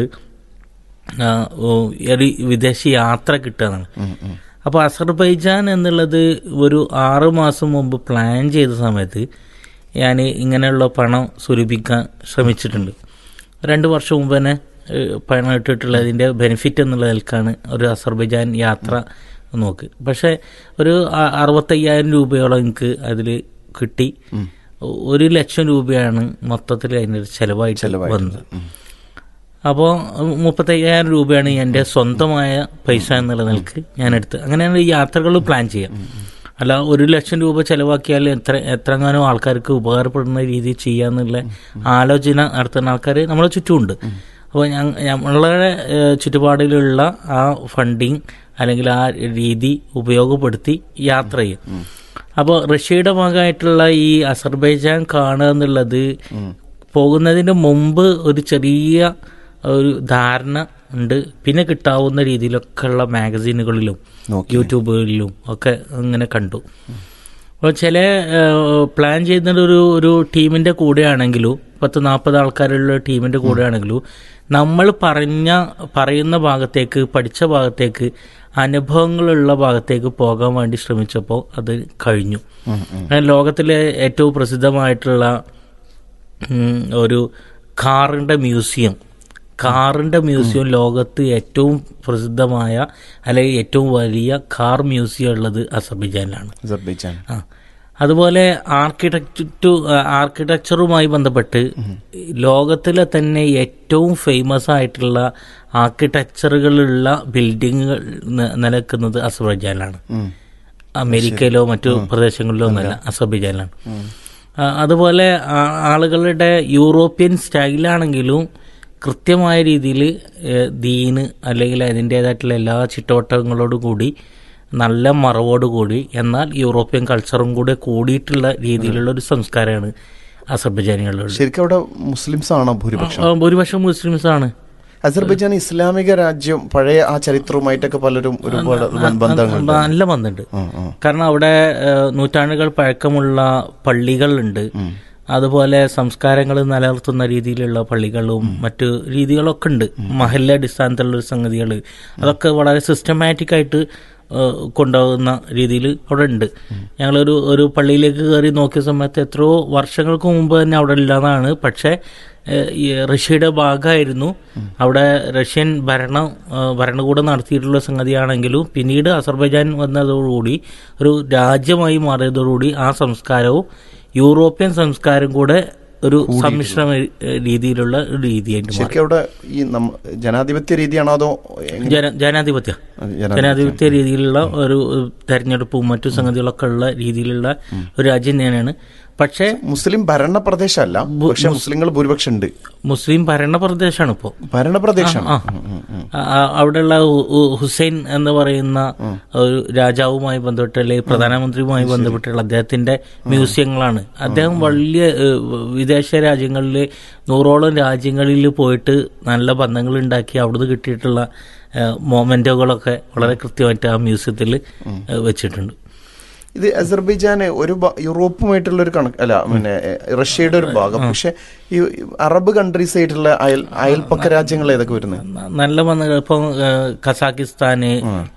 ആ, ഓ, ഒരു വിദേശ യാത്ര കിട്ടുകയാണ് അപ്പോൾ അസർബൈജാൻ എന്നുള്ളത് ഒരു ആറ് മാസം മുമ്പ് പ്ലാൻ ചെയ്ത സമയത്ത് ഞാൻ ഇങ്ങനെയുള്ള പണം സ്വരൂപിക്കാൻ ശ്രമിച്ചിട്ടുണ്ട് രണ്ട് വർഷം മുമ്പ് തന്നെ ഏഹ്, പണം ഇട്ടിട്ടുള്ളതിൻ്റെ ബെനിഫിറ്റ് എന്നുള്ള നിലക്കാണ് ഒരു അസർബൈജാൻ യാത്ര നോക്ക് പക്ഷേ ഒരു അ- അറുപത്തയ്യായിരം രൂപയോളം എനിക്ക് അതിൽ കിട്ടി ഒരു ലക്ഷം രൂപയാണ് മൊത്തത്തിൽ അതിൻ്റെ ചെലവായിട്ട് വന്നത് അപ്പോൾ മുപ്പത്തയ്യായിരം രൂപയാണ് എൻ്റെ സ്വന്തമായ പൈസ എന്നുള്ള നിലക്ക് ഞാൻ എടുത്ത് അങ്ങനെയാണ് ഈ യാത്രകൾ പ്ലാൻ ചെയ്യാം അല്ല ഒരു ലക്ഷം രൂപ ചെലവാക്കിയാൽ എത്ര എത്രങ്ങാനും ആൾക്കാർക്ക് ഉപകാരപ്പെടുന്ന രീതിയിൽ ചെയ്യാന്നുള്ള ആലോചന നടത്തുന്ന ആൾക്കാർ നമ്മളെ ചുറ്റുമുണ്ട് അപ്പോൾ നമ്മളുടെ ഏഹ്, ചുറ്റുപാടിലുള്ള ആ ഫണ്ടിങ് അല്ലെങ്കിൽ ആ രീതി ഉപയോഗപ്പെടുത്തി യാത്ര ചെയ്യും അപ്പോൾ റഷ്യയുടെ ഭാഗമായിട്ടുള്ള ഈ അസർബൈജാൻ കാണുക എന്നുള്ളത് പോകുന്നതിന് മുമ്പ് ഒരു ചെറിയ ഒരു ധാരണ ഉണ്ട് പിന്നെ കിട്ടാവുന്ന രീതിയിലൊക്കെ ഉള്ള മാഗസീനുകളിലും യൂട്യൂബുകളിലും ഒക്കെ ഇങ്ങനെ കണ്ടു അപ്പോൾ ചില പ്ലാൻ ചെയ്യുന്നത് ഒരു ഒരു ടീമിന്റെ കൂടെയാണെങ്കിലും പത്ത് നാൽപ്പത് ആൾക്കാരുള്ള ടീമിന്റെ കൂടെയാണെങ്കിലും നമ്മൾ പറഞ്ഞ പറയുന്ന ഭാഗത്തേക്ക് പഠിച്ച ഭാഗത്തേക്ക് അനുഭവങ്ങളുള്ള ഭാഗത്തേക്ക് പോകാൻ വേണ്ടി ശ്രമിച്ചപ്പോൾ അത് കഴിഞ്ഞു അങ്ങനെ ലോകത്തിലെ ഏറ്റവും പ്രസിദ്ധമായിട്ടുള്ള ഉം, ഒരു കാറിന്റെ മ്യൂസിയം കാറിന്റെ മ്യൂസിയം ലോകത്ത് ഏറ്റവും പ്രസിദ്ധമായ അല്ലെങ്കിൽ ഏറ്റവും വലിയ കാർ മ്യൂസിയം ഉള്ളത് അസർബൈജാനിലാണ് അസർബൈജാൻ ആ അതുപോലെ ആർക്കിടെക്ചു ആർക്കിടെക്ചറുമായി ബന്ധപ്പെട്ട് ലോകത്തിലെ തന്നെ ഏറ്റവും ഫേമസ് ആയിട്ടുള്ള ആർക്കിടെക്ചറുകളുള്ള ബിൽഡിങ്ങുകൾ ന- നിലനിൽക്കുന്നത് അസർബൈജാനിലാണ് അമേരിക്കയിലോ മറ്റു പ്രദേശങ്ങളിലോ ഒന്നല്ല അസർബൈജാനിലാണ് ആ, അതുപോലെ ആ- ആളുകളുടെ യൂറോപ്യൻ സ്റ്റൈലാണെങ്കിലും കൃത്യമായ രീതിയിൽ ദീന് അല്ലെങ്കിൽ അതിൻ്റേതായിട്ടുള്ള എല്ലാ ചിട്ടവട്ടങ്ങളോടും കൂടി നല്ല മറവോടുകൂടി എന്നാൽ യൂറോപ്യൻ കൾച്ചറും കൂടെ കൂടിയിട്ടുള്ള രീതിയിലുള്ള ഒരു സംസ്കാരമാണ് അസർബൈജാനികളുള്ളത് ശരിക്കും അവിടെ മുസ്ലിംസ് ആണോ ഭൂരിപക്ഷം ആ, ഭൂരിപക്ഷം മുസ്ലിംസ് ആണ് അസർബൈജാൻ ഇസ്ലാമിക രാജ്യം പഴയ ആ ചരിത്രവുമായിട്ടൊക്കെ പലരും ഒരുപാട് ബന്ധങ്ങളുണ്ട് നല്ല ബന്ധമുണ്ട് കാരണം അവിടെ ഏഹ്, നൂറ്റാണ്ടുകൾ പഴക്കമുള്ള പള്ളികളുണ്ട് അതുപോലെ സംസ്കാരങ്ങൾ നിലനിർത്തുന്ന രീതിയിലുള്ള പള്ളികളും മറ്റു രീതികളൊക്കെ ഉണ്ട് മഹല്ല അടിസ്ഥാനത്തിലുള്ള സംഗതികൾ അതൊക്കെ വളരെ സിസ്റ്റമാറ്റിക് ആയിട്ട് ഏഹ്, കൊണ്ടുപോകുന്ന രീതിയിൽ അവിടെ ഉണ്ട് ഞങ്ങളൊരു ഒരു പള്ളിയിലേക്ക് കയറി നോക്കിയ സമയത്ത് എത്രയോ വർഷങ്ങൾക്ക് മുമ്പ് തന്നെ അവിടെ ഇല്ലാതാണ് പക്ഷേ ഏഹ്, ഈ റഷ്യയുടെ ഭാഗമായിരുന്നു അവിടെ റഷ്യൻ ഭരണം ഏഹ്, ഭരണകൂടം നടത്തിയിട്ടുള്ള സംഗതിയാണെങ്കിലും പിന്നീട് അസർബൈജാൻ വന്നതോടുകൂടി ഒരു രാജ്യമായി മാറിയതോടുകൂടി ആ സംസ്കാരവും യൂറോപ്യൻ സംസ്കാരം കൂടെ ഒരു സമ്മിശ്ര ഏഹ്, രീതിയിലുള്ള ഒരു രീതിയായിട്ട് മാറി ശരിക്കും അവിടെ ഈ നമ്മ ജനാധിപത്യ രീതിയാണോ അതോ എങ്ങനെ? ജന ജനാധിപത്യ ജനാധിപത്യം. ജനാധിപത്യ രീതിയിലുള്ള ഒരു തെരഞ്ഞെടുപ്പും മറ്റു സംഗതികളൊക്കെ ഉള്ള രീതിയിലുള്ള ഒരു രാജ്യം തന്നെയാണ് പക്ഷേ മുസ്ലിം ഭരണ പ്രദേശമല്ല പക്ഷെ മുസ്ലിങ്ങൾ ഭൂരിപക്ഷം ഉണ്ട് മുസ്ലിം ഭരണ പ്രദേശമാണ് ഇപ്പോൾ ഭരണപ്രദേശമാണ് ആ. ആ, ആ, അവിടെയുള്ള ഹു- ഹു- ഹുസൈൻ എന്ന് പറയുന്ന ഒരു രാജാവുമായി ബന്ധപ്പെട്ട് അല്ലെങ്കിൽ പ്രധാനമന്ത്രിയുമായി ബന്ധപ്പെട്ടുള്ള അദ്ദേഹത്തിന്റെ മ്യൂസിയങ്ങളാണ് അദ്ദേഹം വലിയ ഏഹ്, വിദേശ രാജ്യങ്ങളിൽ നൂറോളം രാജ്യങ്ങളിൽ പോയിട്ട് നല്ല ബന്ധങ്ങൾ ഉണ്ടാക്കി അവിടുന്ന് കിട്ടിയിട്ടുള്ള മൊമെന്റുകളൊക്കെ വളരെ കൃത്യമായിട്ട് ആ മ്യൂസിയത്തിൽ വെച്ചിട്ടുണ്ട് ഇത് അസർബൈജാന് ഒരു ഭ- യൂറോപ്പുമായിട്ടുള്ള ഒരു കണക്ക് അല്ല പിന്നെ എ, റഷ്യയുടെ ഒരു ഭാഗം പക്ഷെ ഈ അറബ് കൺട്രീസ് ആയിട്ടുള്ള അയൽ അയൽപ്പക്ക രാജ്യങ്ങൾ ഏതൊക്കെ വരുന്നത് ന- നല്ല ബന്ധങ്ങൾ ഇപ്പം ഏഹ്, കസാക്കിസ്ഥാന്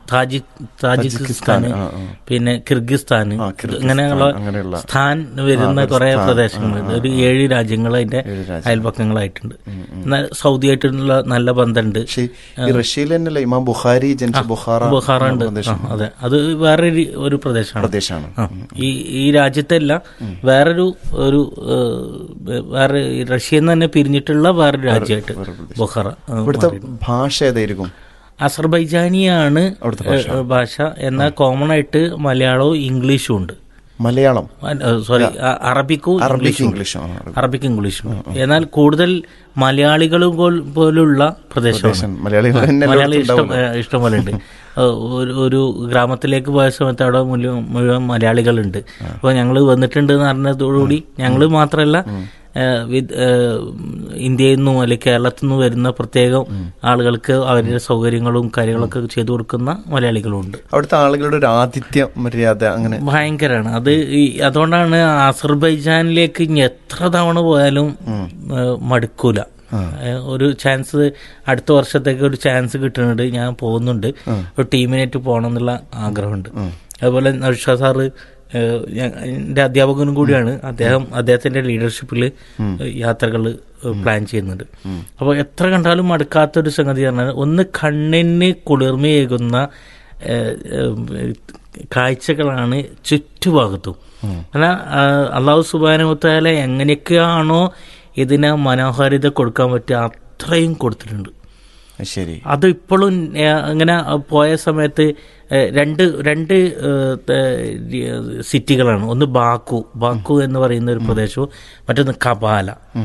താജിക് താജിക്കിസ്ഥാൻ ആ, ആ. പിന്നെ കിർഗിസ്ഥാൻ ആ, കിർഗിസ്ഥാൻ, ഇങ്ങനെയുള്ള അങ്ങനെയുള്ള. സ്ഥാൻ വരുന്ന ആ, കുറെ സ്ഥാൻ, പ്രദേശങ്ങളുണ്ട് ഒരു ഏഴ് രാജ്യങ്ങൾ അതിന്റെ ഏഴ് രാജ്യം. അയൽപക്കങ്ങളായിട്ടുണ്ട് എന്നാൽ സൗദി ആയിട്ടുള്ള നല്ല ബന്ധമുണ്ട് പക്ഷേ ഈ റഷ്യയിൽ തന്നെയല്ലേ ഇമാം ബുഖാരി ജനിച്ച ബുഖാറ ബുഹാറ ഉണ്ട് ആ, അതെ അത് വേറെ ഒരു- ഒരു പ്രദേശമാണ് പ്രദേശമാണ് ആ, ഈ ഈ രാജ്യത്തല്ല വേറൊരു ഒരു ഏഹ്, വേറെ ഈ റഷ്യയിൽ നിന്ന് തന്നെ പിരിഞ്ഞിട്ടുള്ള വേറൊരു രാജ്യമായിട്ട് ബുഹാറ ആ, ഇവിടുത്തെ മാറിയിട്ടുണ്ട്. ഭാഷ ഏതായിരിക്കും അസർബൈജാനിയാണ് അവിടുത്തെ ഏഹ്, ഭാഷ എന്നാൽ കോമൺ ആയിട്ട് മലയാളവും ഇംഗ്ലീഷും ഉണ്ട് മലയാളം സോറി അറബിക്കും അറബിക് ഇംഗ്ലീഷും ഉണ്ട്. ഇംഗ്ലീഷ് ആ, അറബിക്. അറബിക് ഇംഗ്ലീഷും എന്നാൽ കൂടുതൽ മലയാളികളും പോൽ- പോലുള്ള പ്രദേശമാണ് പ്രദേശം. മലയാളികൾ തന്നെ മലയാളി എല്ലായിടത്തും ഇഷ്ടം ഉണ്ടാവുമല്ലോ. ഏഹ് ഇഷ്ടം പോലെ ഉണ്ട് ഒരു ഒരു ഗ്രാമത്തിലേക്ക് പോയ സമയത്ത് അവിടെ മുഴുവൻ മുഴുവൻ മലയാളികളുണ്ട് അപ്പോൾ ഞങ്ങൾ വന്നിട്ടുണ്ട് എന്ന് പറഞ്ഞതോടുകൂടി ഞങ്ങൾ മാത്രമല്ല ഏഹ് വിദ്- ഏഹ് ഇന്ത്യയിൽ നിന്നും അല്ലെങ്കിൽ കേരളത്തിൽ നിന്നും വരുന്ന പ്രത്യേകം ആളുകൾക്ക് അവരുടെ സൗകര്യങ്ങളും കാര്യങ്ങളൊക്കെ ചെയ്തു കൊടുക്കുന്ന മലയാളികളും ഉണ്ട് അവിടുത്തെ ആളുകളുടെ ഒരു ആതിഥ്യ മര്യാദ അങ്ങനെ ഭയങ്കരമാണ് അത് ഈ അതുകൊണ്ടാണ് അസർബൈജാനിലേക്ക് ഇനി എത്ര തവണ പോയാലും ഏഹ്, മടുക്കൂല ഏഹ്, ഒരു ചാൻസ് അടുത്ത വർഷത്തേക്ക് ഒരു ചാൻസ് കിട്ടുന്നുണ്ട് ഞാൻ പോകുന്നുണ്ട് ഒരു ടീമിനായിട്ട് പോകണം എന്നുള്ള ആഗ്രഹമുണ്ട് അതുപോലെ നൗഷാ സാറ് ഏഹ്, ഞാൻ- എൻ്റെ അധ്യാപകനും കൂടിയാണ് അദ്ദേഹം അദ്ദേഹത്തിന്റെ ലീഡർഷിപ്പിൽ യാത്രകൾ പ്ലാൻ ചെയ്യുന്നുണ്ട് അപ്പോൾ എത്ര കണ്ടാലും മടുക്കാത്തൊരു സംഗതി പറഞ്ഞാൽ ഒന്ന് കണ്ണിന് കുളിർമയേകുന്ന ഏഹ്, ഏഹ്, കാഴ്ചകളാണ് ചുറ്റുഭാഗത്തും എന്നാൽ അള്ളാഹു സുബാനുത്താല എങ്ങനെയൊക്കെയാണോ ഇതിന് മനോഹാരിത കൊടുക്കാൻ പറ്റുക അത്രയും കൊടുത്തിട്ടുണ്ട് ശരി അത് ഇപ്പോഴും ഏഹ്, ഇങ്ങനെ പോയ സമയത്ത് ഏഹ്, രണ്ട് രണ്ട് ഏഹ്, ത- സിറ്റികളാണ് ഒന്ന് ബാക്കു ബാക്കു എന്ന് പറയുന്ന ഒരു പ്രദേശവും മറ്റൊന്ന് കപാല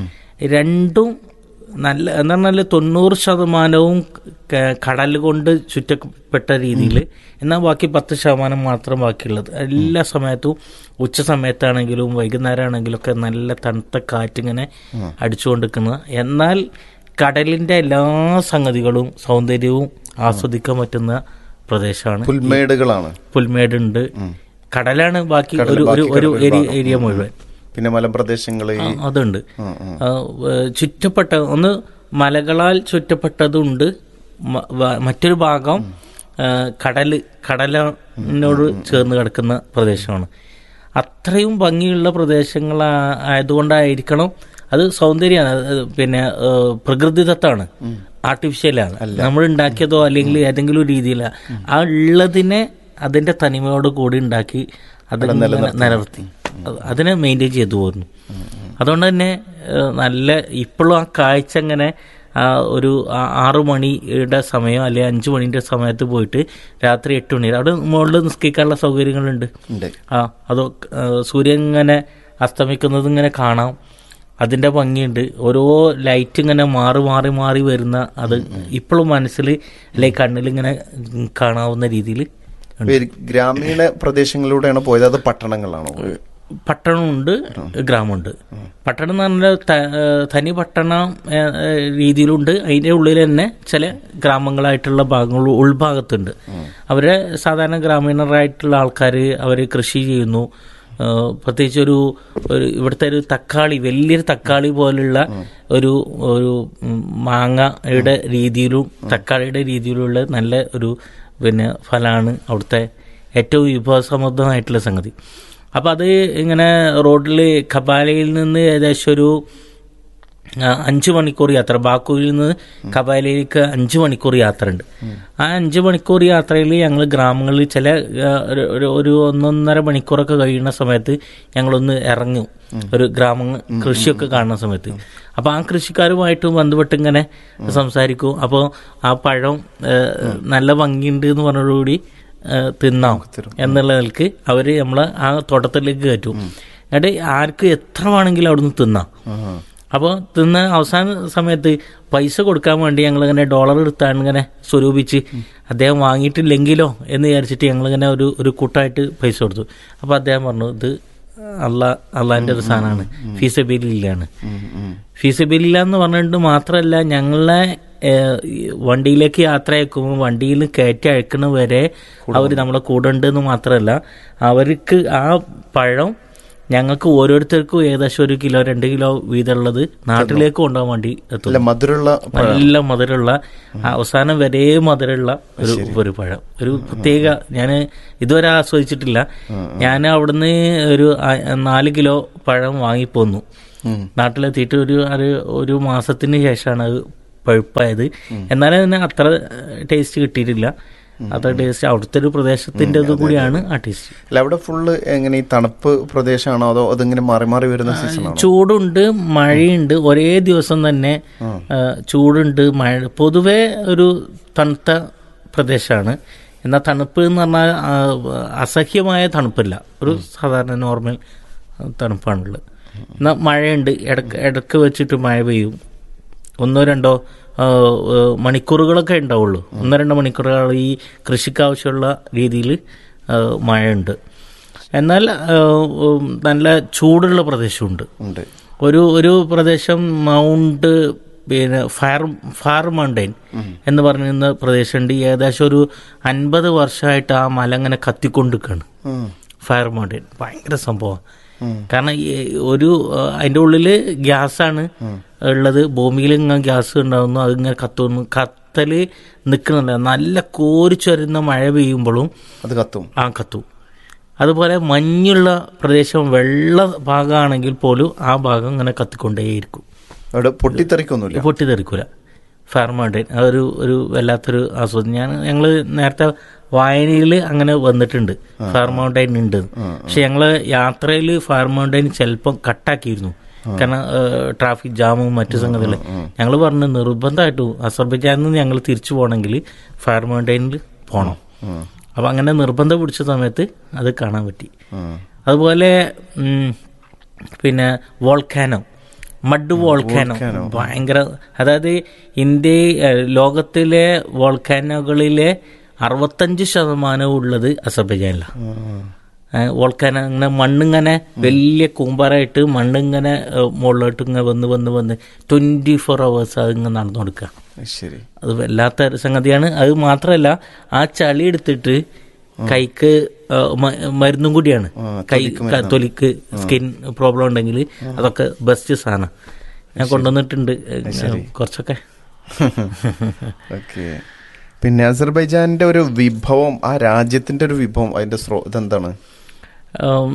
രണ്ടും നല്ല എന്ന് പറഞ്ഞാൽ തൊണ്ണൂറ് ശതമാനവും ക- കടൽ കൊണ്ട് ചുറ്റപ്പെട്ട രീതിയിൽ എന്നാൽ ബാക്കി പത്ത് ശതമാനം മാത്രം ബാക്കിയുള്ളത് എല്ലാ സമയത്തും ഉച്ച സമയത്താണെങ്കിലും വൈകുന്നേരം ആണെങ്കിലും ഒക്കെ നല്ല തണുത്ത കാറ്റിങ്ങനെ അടിച്ചുകൊണ്ടിരിക്കുന്നത് എന്നാൽ കടലിന്റെ എല്ലാ സംഗതികളും സൗന്ദര്യവും ആസ്വദിക്കാൻ പറ്റുന്ന പ്രദേശമാണ് പുൽമേടുകളാണ് പുൽമേടുണ്ട് കടലാണ് ബാക്കി ഒരു ഒരു ഒരു ഏരിയ ഏരിയ മുഴുവൻ പിന്നെ മലമ്പ്രദേശങ്ങള് ആ, അതുണ്ട് ആ, ഏഹ്, ചുറ്റപ്പെട്ട ഒന്ന് മലകളാൽ ചുറ്റപ്പെട്ടതുണ്ട് മ- വ- മറ്റൊരു ഭാഗം ഏഹ്, കടല് കടലിനോട് ചേർന്ന് കിടക്കുന്ന പ്രദേശമാണ് അത്രയും ഭംഗിയുള്ള പ്രദേശങ്ങൾ ആയതുകൊണ്ടായിരിക്കണം അത് സൗന്ദര്യമാണ് അത് പിന്നെ ഏഹ്, പ്രകൃതിദത്താണ് ആർട്ടിഫിഷ്യലാണ് നമ്മൾ ഉണ്ടാക്കിയതോ അല്ലെങ്കിൽ ഏതെങ്കിലും ഒരു രീതിയില ആ ഉള്ളതിനെ അതിന്റെ തനിമയോട് കൂടി ഉണ്ടാക്കി അത് നിലനിർത്തി അത് അതിനെ മെയിൻറ്റെയിൻ ചെയ്തു പോരുന്നു അതുകൊണ്ട് തന്നെ ഏഹ്, നല്ല ഇപ്പോഴും ആ കാഴ്ച ഇങ്ങനെ ആ ഒരു ആ- ആറു മണിയുടെ സമയം അല്ലെങ്കിൽ അഞ്ചു മണിന്റെ സമയത്ത് പോയിട്ട് രാത്രി എട്ട് മണി അവിടെ മുകളിൽ നിസ്കരിക്കാനുള്ള സൗകര്യങ്ങളുണ്ട് ഉണ്ട് ആ അതോ ഏഹ്, സൂര്യൻ ഇങ്ങനെ അസ്തമിക്കുന്നത് ഇങ്ങനെ കാണാം അതിന്റെ ഭംഗിയുണ്ട് ഓരോ ലൈറ്റ് ഇങ്ങനെ മാറി മാറി മാറി വരുന്ന അത് ഇപ്പോഴും മനസ്സിൽ അല്ലെങ്കിൽ കണ്ണിൽ ഇങ്ങനെ കാണാവുന്ന രീതിയിൽ പേര് ഗ്രാമീണ പ്രദേശങ്ങളിലൂടെയാണ് പോയത് അത് പട്ടണങ്ങളാണോ പോയത്? പട്ടണമുണ്ട് ഗ്രാമമുണ്ട് പട്ടണം എന്ന് പറഞ്ഞാൽ ത- ഏഹ് തനി പട്ടണം ഏഹ്, ഏഹ്, രീതിയിലുണ്ട് അതിൻ്റെ ഉള്ളിൽ തന്നെ ചില ഗ്രാമങ്ങളായിട്ടുള്ള ഭാഗങ്ങൾ ഉൾഭാഗത്തുണ്ട് അവരെ സാധാരണ ഗ്രാമീണരായിട്ടുള്ള ആൾക്കാർ അവർ കൃഷി ചെയ്യുന്നു ഏഹ്, പ്രത്യേകിച്ച് ഒരു ഒരു ഇവിടുത്തെ ഒരു തക്കാളി വലിയൊരു തക്കാളി പോലുള്ള ഒരു ഒരു ഉം, മാങ്ങയുടെ രീതിയിലും തക്കാളിയുടെ രീതിയിലുള്ള നല്ല ഒരു പിന്നെ ഫലമാണ് അവിടുത്തെ ഏറ്റവും വിഭവസമൃദ്ധമായിട്ടുള്ള സംഗതി അപ്പം അത് ഇങ്ങനെ റോഡിൽ കപാലയിൽ നിന്ന് ഏകദേശം ഒരു ആ, അഞ്ച് മണിക്കൂർ യാത്ര ബാക്കുവിൽ നിന്ന് കപാലയിലേക്ക് അഞ്ച് മണിക്കൂർ യാത്ര ഉണ്ട് ആ അഞ്ച് മണിക്കൂർ യാത്രയിൽ ഞങ്ങൾ ഗ്രാമങ്ങളിൽ ചില ആ, ഒരു- ഒരു- ഒരു ഒന്നൊന്നര മണിക്കൂറൊക്കെ കഴിയുന്ന സമയത്ത് ഞങ്ങളൊന്ന് ഇറങ്ങും ഒരു ഗ്രാമ കൃഷിയൊക്കെ കാണുന്ന സമയത്ത് അപ്പൊ ആ കൃഷിക്കാരുമായിട്ട് ബന്ധപ്പെട്ട് ഇങ്ങനെ സംസാരിക്കും അപ്പോൾ ആ പഴം ഏ, നല്ല ഭംഗിയുണ്ട് എന്ന് പറഞ്ഞതോടുകൂടി ഏ, തിന്നാം എന്നുള്ള നിലക്ക് അവര് നമ്മളെ ആ തോട്ടത്തിലേക്ക് കയറ്റും എന്നിട്ട് ആർക്ക് എത്ര വേണമെങ്കിലും അവിടുന്ന് തിന്നാം അപ്പോൾ തിന്ന അവസാന സമയത്ത് പൈസ കൊടുക്കാൻ വേണ്ടി ഞങ്ങളിങ്ങനെ ഡോളർ എടുത്താണ് ഇങ്ങനെ സ്വരൂപിച്ച് അദ്ദേഹം വാങ്ങിയിട്ടില്ലെങ്കിലോ എന്ന് വിചാരിച്ചിട്ട് ഞങ്ങളിങ്ങനെ ഒരു ഒരു കൂട്ടായിട്ട് പൈസ കൊടുത്തു അപ്പോൾ അദ്ദേഹം പറഞ്ഞു ഇത് അള്ളാ അള്ളാന്റെ ഒരു സാധനമാണ് ഫീസബില്ലാണ് ഫീസബില്ല എന്ന് പറഞ്ഞിട്ട് മാത്രമല്ല ഞങ്ങളെ ഏഹ്, ഈ വണ്ടിയിലേക്ക് യാത്ര അയക്കുമ്പോൾ വണ്ടിയിൽ കയറ്റി അയക്കണ വരെ അവർ നമ്മളെ കൂടെ ഉണ്ടെന്ന് മാത്രമല്ല അവർക്ക് ആ പഴം ഞങ്ങൾക്ക് ഓരോരുത്തർക്കും ഏകദേശം ഒരു കിലോ രണ്ട് കിലോ വീതമുള്ളത് നാട്ടിലേക്ക് കൊണ്ടുപോകാൻ വേണ്ടി അല്ല എത്തും മധുരമുള്ള പഴം. നല്ല മധുരമുള്ള അവസാനം വരെ മധുരമുള്ള ഒരു ഒരു പഴം ഒരു പ്രത്യേക ഞാൻ ഇതുവരെ ആസ്വദിച്ചിട്ടില്ല ഞാൻ അവിടുന്ന് ഒരു ആ- നാല് കിലോ പഴം വാങ്ങിപ്പോന്നു നാട്ടിലെത്തിയിട്ട് ഒരു ഒരു ഒരു മാസത്തിന് ശേഷമാണ് അത് പഴുപ്പായത് എന്നാലും അതിന് അത്ര ടേസ്റ്റ് കിട്ടിയിട്ടില്ല അത്ര ടേസ്റ്റ് അവിടുത്തെ ഒരു പ്രദേശത്തിന്റെ ഇത് കൂടിയാണ് ആ ടേസ്റ്റ് അല്ല അവിടെ ഫുള്ള് എങ്ങനെ ഈ തണുപ്പ് പ്രദേശമാണോ അതോ അതിങ്ങനെ മാറി മാറി വരുന്ന സീസണാണോ ചൂടുണ്ട് മഴയുണ്ട് ഒരേ ദിവസം തന്നെ ആ, ചൂടുണ്ട് മഴ പൊതുവെ ഒരു തണുത്ത പ്രദേശമാണ് എന്നാൽ തണുപ്പ് എന്ന് പറഞ്ഞാൽ ആ, അസഹ്യമായ തണുപ്പില്ല ഒരു സാധാരണ നോർമൽ തണുപ്പാണുള്ളത് എന്നാൽ മഴയുണ്ട് ഇടക്ക് ഇടക്ക് വെച്ചിട്ട് മഴ പെയ്യും ഒന്നോ രണ്ടോ ആ, ആ, മണിക്കൂറുകളൊക്കെ ഉണ്ടാവുള്ളൂ ഒന്നോ രണ്ടോ മണിക്കൂറുകൾ ഈ കൃഷിക്ക് ആവശ്യമുള്ള രീതിയിൽ മഴയുണ്ട് എന്നാൽ ആ, ഉം, നല്ല ചൂടുള്ള പ്രദേശമുണ്ട് ഉണ്ട് ഒരു ഒരു പ്രദേശം മൗണ്ട് പിന്നെ ഫയർ ഫയർ മൗണ്ടൈൻ എന്ന് പറയുന്ന പ്രദേശമുണ്ട് ഏകദേശം ഒരു അൻപത് വർഷമായിട്ട് ആ മല ഇങ്ങനെ കത്തിക്കൊണ്ടിരിക്കുകയാണ് ഫയർ മൗണ്ടൈൻ ഭയങ്കര സംഭവം കാരണം ഈ ഒരു ആ, അതിന്റെ ഉള്ളില് ഗ്യാസാണ് ഉള്ളത് ഭൂമിയിൽ ഇങ്ങനെ ഗ്യാസ് ഉണ്ടാകുന്നു അതിങ്ങനെ കത്തുന്നു കത്തല് നിൽക്കുന്നില്ല നല്ല കോരിച്ചു വരുന്ന മഴ പെയ്യുമ്പോഴും അത് കത്തും ആ കത്തും അതുപോലെ മഞ്ഞുള്ള പ്രദേശം വെള്ള ഭാഗമാണെങ്കിൽ പോലും ആ ഭാഗം ഇങ്ങനെ കത്തിക്കൊണ്ടേയിരിക്കും അവിടെ പൊട്ടിത്തെറിക്കൊന്നുമില്ല പൊട്ടിത്തെറിക്കൂല ഫയർ മൗണ്ടൈൻ അതൊരു ഒരു വല്ലാത്തൊരു ആസ്വദം ഞാൻ ഞങ്ങൾ നേരത്തെ വായനയിൽ അങ്ങനെ വന്നിട്ടുണ്ട് ഫയർ മൗണ്ടൈൻ ഉണ്ട് പക്ഷെ ഞങ്ങള് യാത്രയിൽ ഫയർ മൗണ്ടൈൻ ചിലപ്പം കട്ടാക്കിയിരുന്നു കാരണം ട്രാഫിക് ജാമും മറ്റു സംഗതികളും ഞങ്ങൾ പറഞ്ഞു നിർബന്ധമായിട്ടും അസർബൈജാനിൽ നിന്ന് ഞങ്ങൾ തിരിച്ചു പോകണമെങ്കിൽ ഫയർ മൗണ്ടൈനിൽ പോകണം അപ്പൊ അങ്ങനെ നിർബന്ധം പിടിച്ച സമയത്ത് അത് കാണാൻ പറ്റി അതുപോലെ ഉം, പിന്നെ വോൾക്കാനോ മഡ് വോൾക്കാനോ ഭയങ്കര അതായത് ഇന്ത്യ ഏഹ്, ലോകത്തിലെ വോൾക്കാനോകളിലെ അറുപത്തഞ്ച് ശതമാനവും ഉള്ളത് അസർബൈജാനിലാണ് വോൾക്കാന ഇങ്ങനെ മണ്ണിങ്ങനെ വലിയ കൂമ്പാറായിട്ട് മണ്ണിങ്ങനെ ഏഹ്, മുകളിലോട്ട് ഇങ്ങനെ വന്ന് വന്ന് വന്ന് ട്വന്റി ഫോർ അവേഴ്സ് അത് ഇങ്ങനെ നടന്നു കൊടുക്കുക ശരി അത് വല്ലാത്ത ഒരു സംഗതിയാണ് അത് മാത്രമല്ല ആ ചളി എടുത്തിട്ട് കൈക്ക് ആ, മ- മരുന്നും കൂടിയാണ് കൈ ക- തൊലിക്ക് സ്കിൻ പ്രോബ്ലം ഉണ്ടെങ്കിൽ അതൊക്കെ ബെസ്റ്റ് സാധനം ഞാൻ കൊണ്ടുവന്നിട്ടുണ്ട് കുറച്ചൊക്കെ ഓക്കെ പിന്നെ അസർബൈജാന്റെ ഒരു വിഭവം ആ രാജ്യത്തിന്റെ ഒരു വിഭവം അതിന്റെ സ്രോ ഇതെന്താണ് ഉം,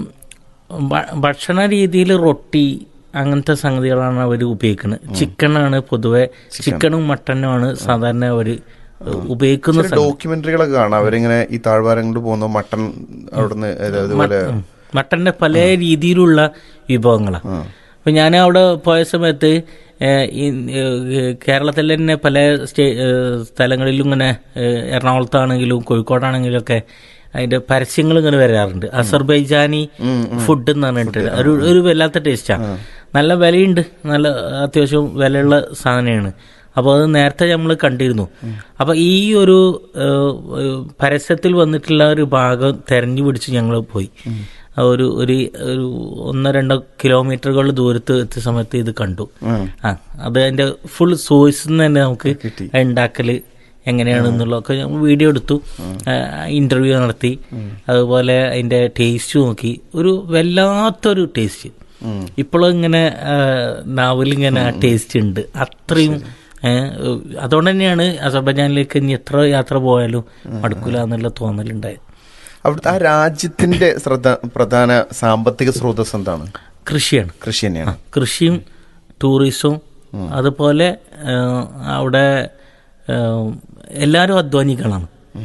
ഭ- ഭക്ഷണ രീതിയിൽ റൊട്ടി അങ്ങനത്തെ സംഗതികളാണ് അവർ ഉപയോഗിക്കുന്നത് ചിക്കനാണ് പൊതുവെ ചിക്കനും മട്ടനുമാണ് സാധാരണ അവർ ഉപയോഗിക്കുന്ന സംഗതി. ഡോക്യുമെന്ററികളൊക്കെ കാണാം അവരിങ്ങനെ ഈ താഴ്വാരങ്ങളിൽ പോകുന്ന മട്ടൺ അവിടുന്ന് അതുപോലെ ഉം. മട്ടന്റെ പല രീതിയിലുള്ള വിഭവങ്ങളാണ് അപ്പൊ ഞാൻ അവിടെ പോയ സമയത്ത് ഏഹ്, ഈ, ഏഹ്, കേരളത്തിൽ തന്നെ പല സ്റ്റേ ഏഹ്, സ്ഥലങ്ങളിലും ഇങ്ങനെ ഏഹ്, എറണാകുളത്താണെങ്കിലും കോഴിക്കോടാണെങ്കിലും ഒക്കെ അതിന്റെ പരസ്യങ്ങൾ ഇങ്ങനെ വരാറുണ്ട് അസർബൈജാനി ഫുഡ് എന്ന് പറഞ്ഞിട്ട് ഒരു ഒരു വല്ലാത്ത ടേസ്റ്റാണ് നല്ല വിലയുണ്ട് നല്ല അത്യാവശ്യം വിലയുള്ള സാധനമാണ് അപ്പോൾ അത് നേരത്തെ നമ്മൾ കണ്ടിരുന്നു അപ്പോൾ ഈ ഒരു ഏഹ്, ഏഹ്, പരസ്യത്തിൽ വന്നിട്ടുള്ള ഒരു ഭാഗം തെരഞ്ഞു പിടിച്ച് ഞങ്ങൾ പോയി ആ ഒരു ഒരു ഒരു ഒന്നോ രണ്ടോ കിലോമീറ്ററുകൾ ദൂരത്ത് എത്തിയ സമയത്ത് ഇത് കണ്ടു ആ അത് അതിന്റെ ഫുൾ സോഴ്സ് തന്നെ നമുക്ക് ഉണ്ടാക്കല് എങ്ങനെയാണെന്നുള്ളതൊക്കെ ഞാൻ വീഡിയോ എടുത്തു ഇന്റർവ്യൂ നടത്തി അതുപോലെ അതിന്റെ ടേസ്റ്റ് നോക്കി ഒരു വല്ലാത്തൊരു ടേസ്റ്റ് ഇപ്പോഴും ഇങ്ങനെ ആ, നാവിലിങ്ങനെ ആ ടേസ്റ്റ് ഉണ്ട് അത്രയും ഏഹ്, അതുകൊണ്ട് തന്നെയാണ് അസർബൈജാനിലേക്ക് ഇനി എത്ര യാത്ര പോയാലും മടുക്കൂല എന്നുള്ള തോന്നലുണ്ടായത് അവിടുത്തെ ആ രാജ്യത്തിന്റെ ശ്രദ്ധ പ്രധാന സാമ്പത്തിക സ്രോതസ് എന്താണ് കൃഷിയാണ് കൃഷി തന്നെയാണ് കൃഷിയും ടൂറിസവും അതുപോലെ ആ, അവിടെ ആ, എല്ലാവരും അധ്വാനികളാണ്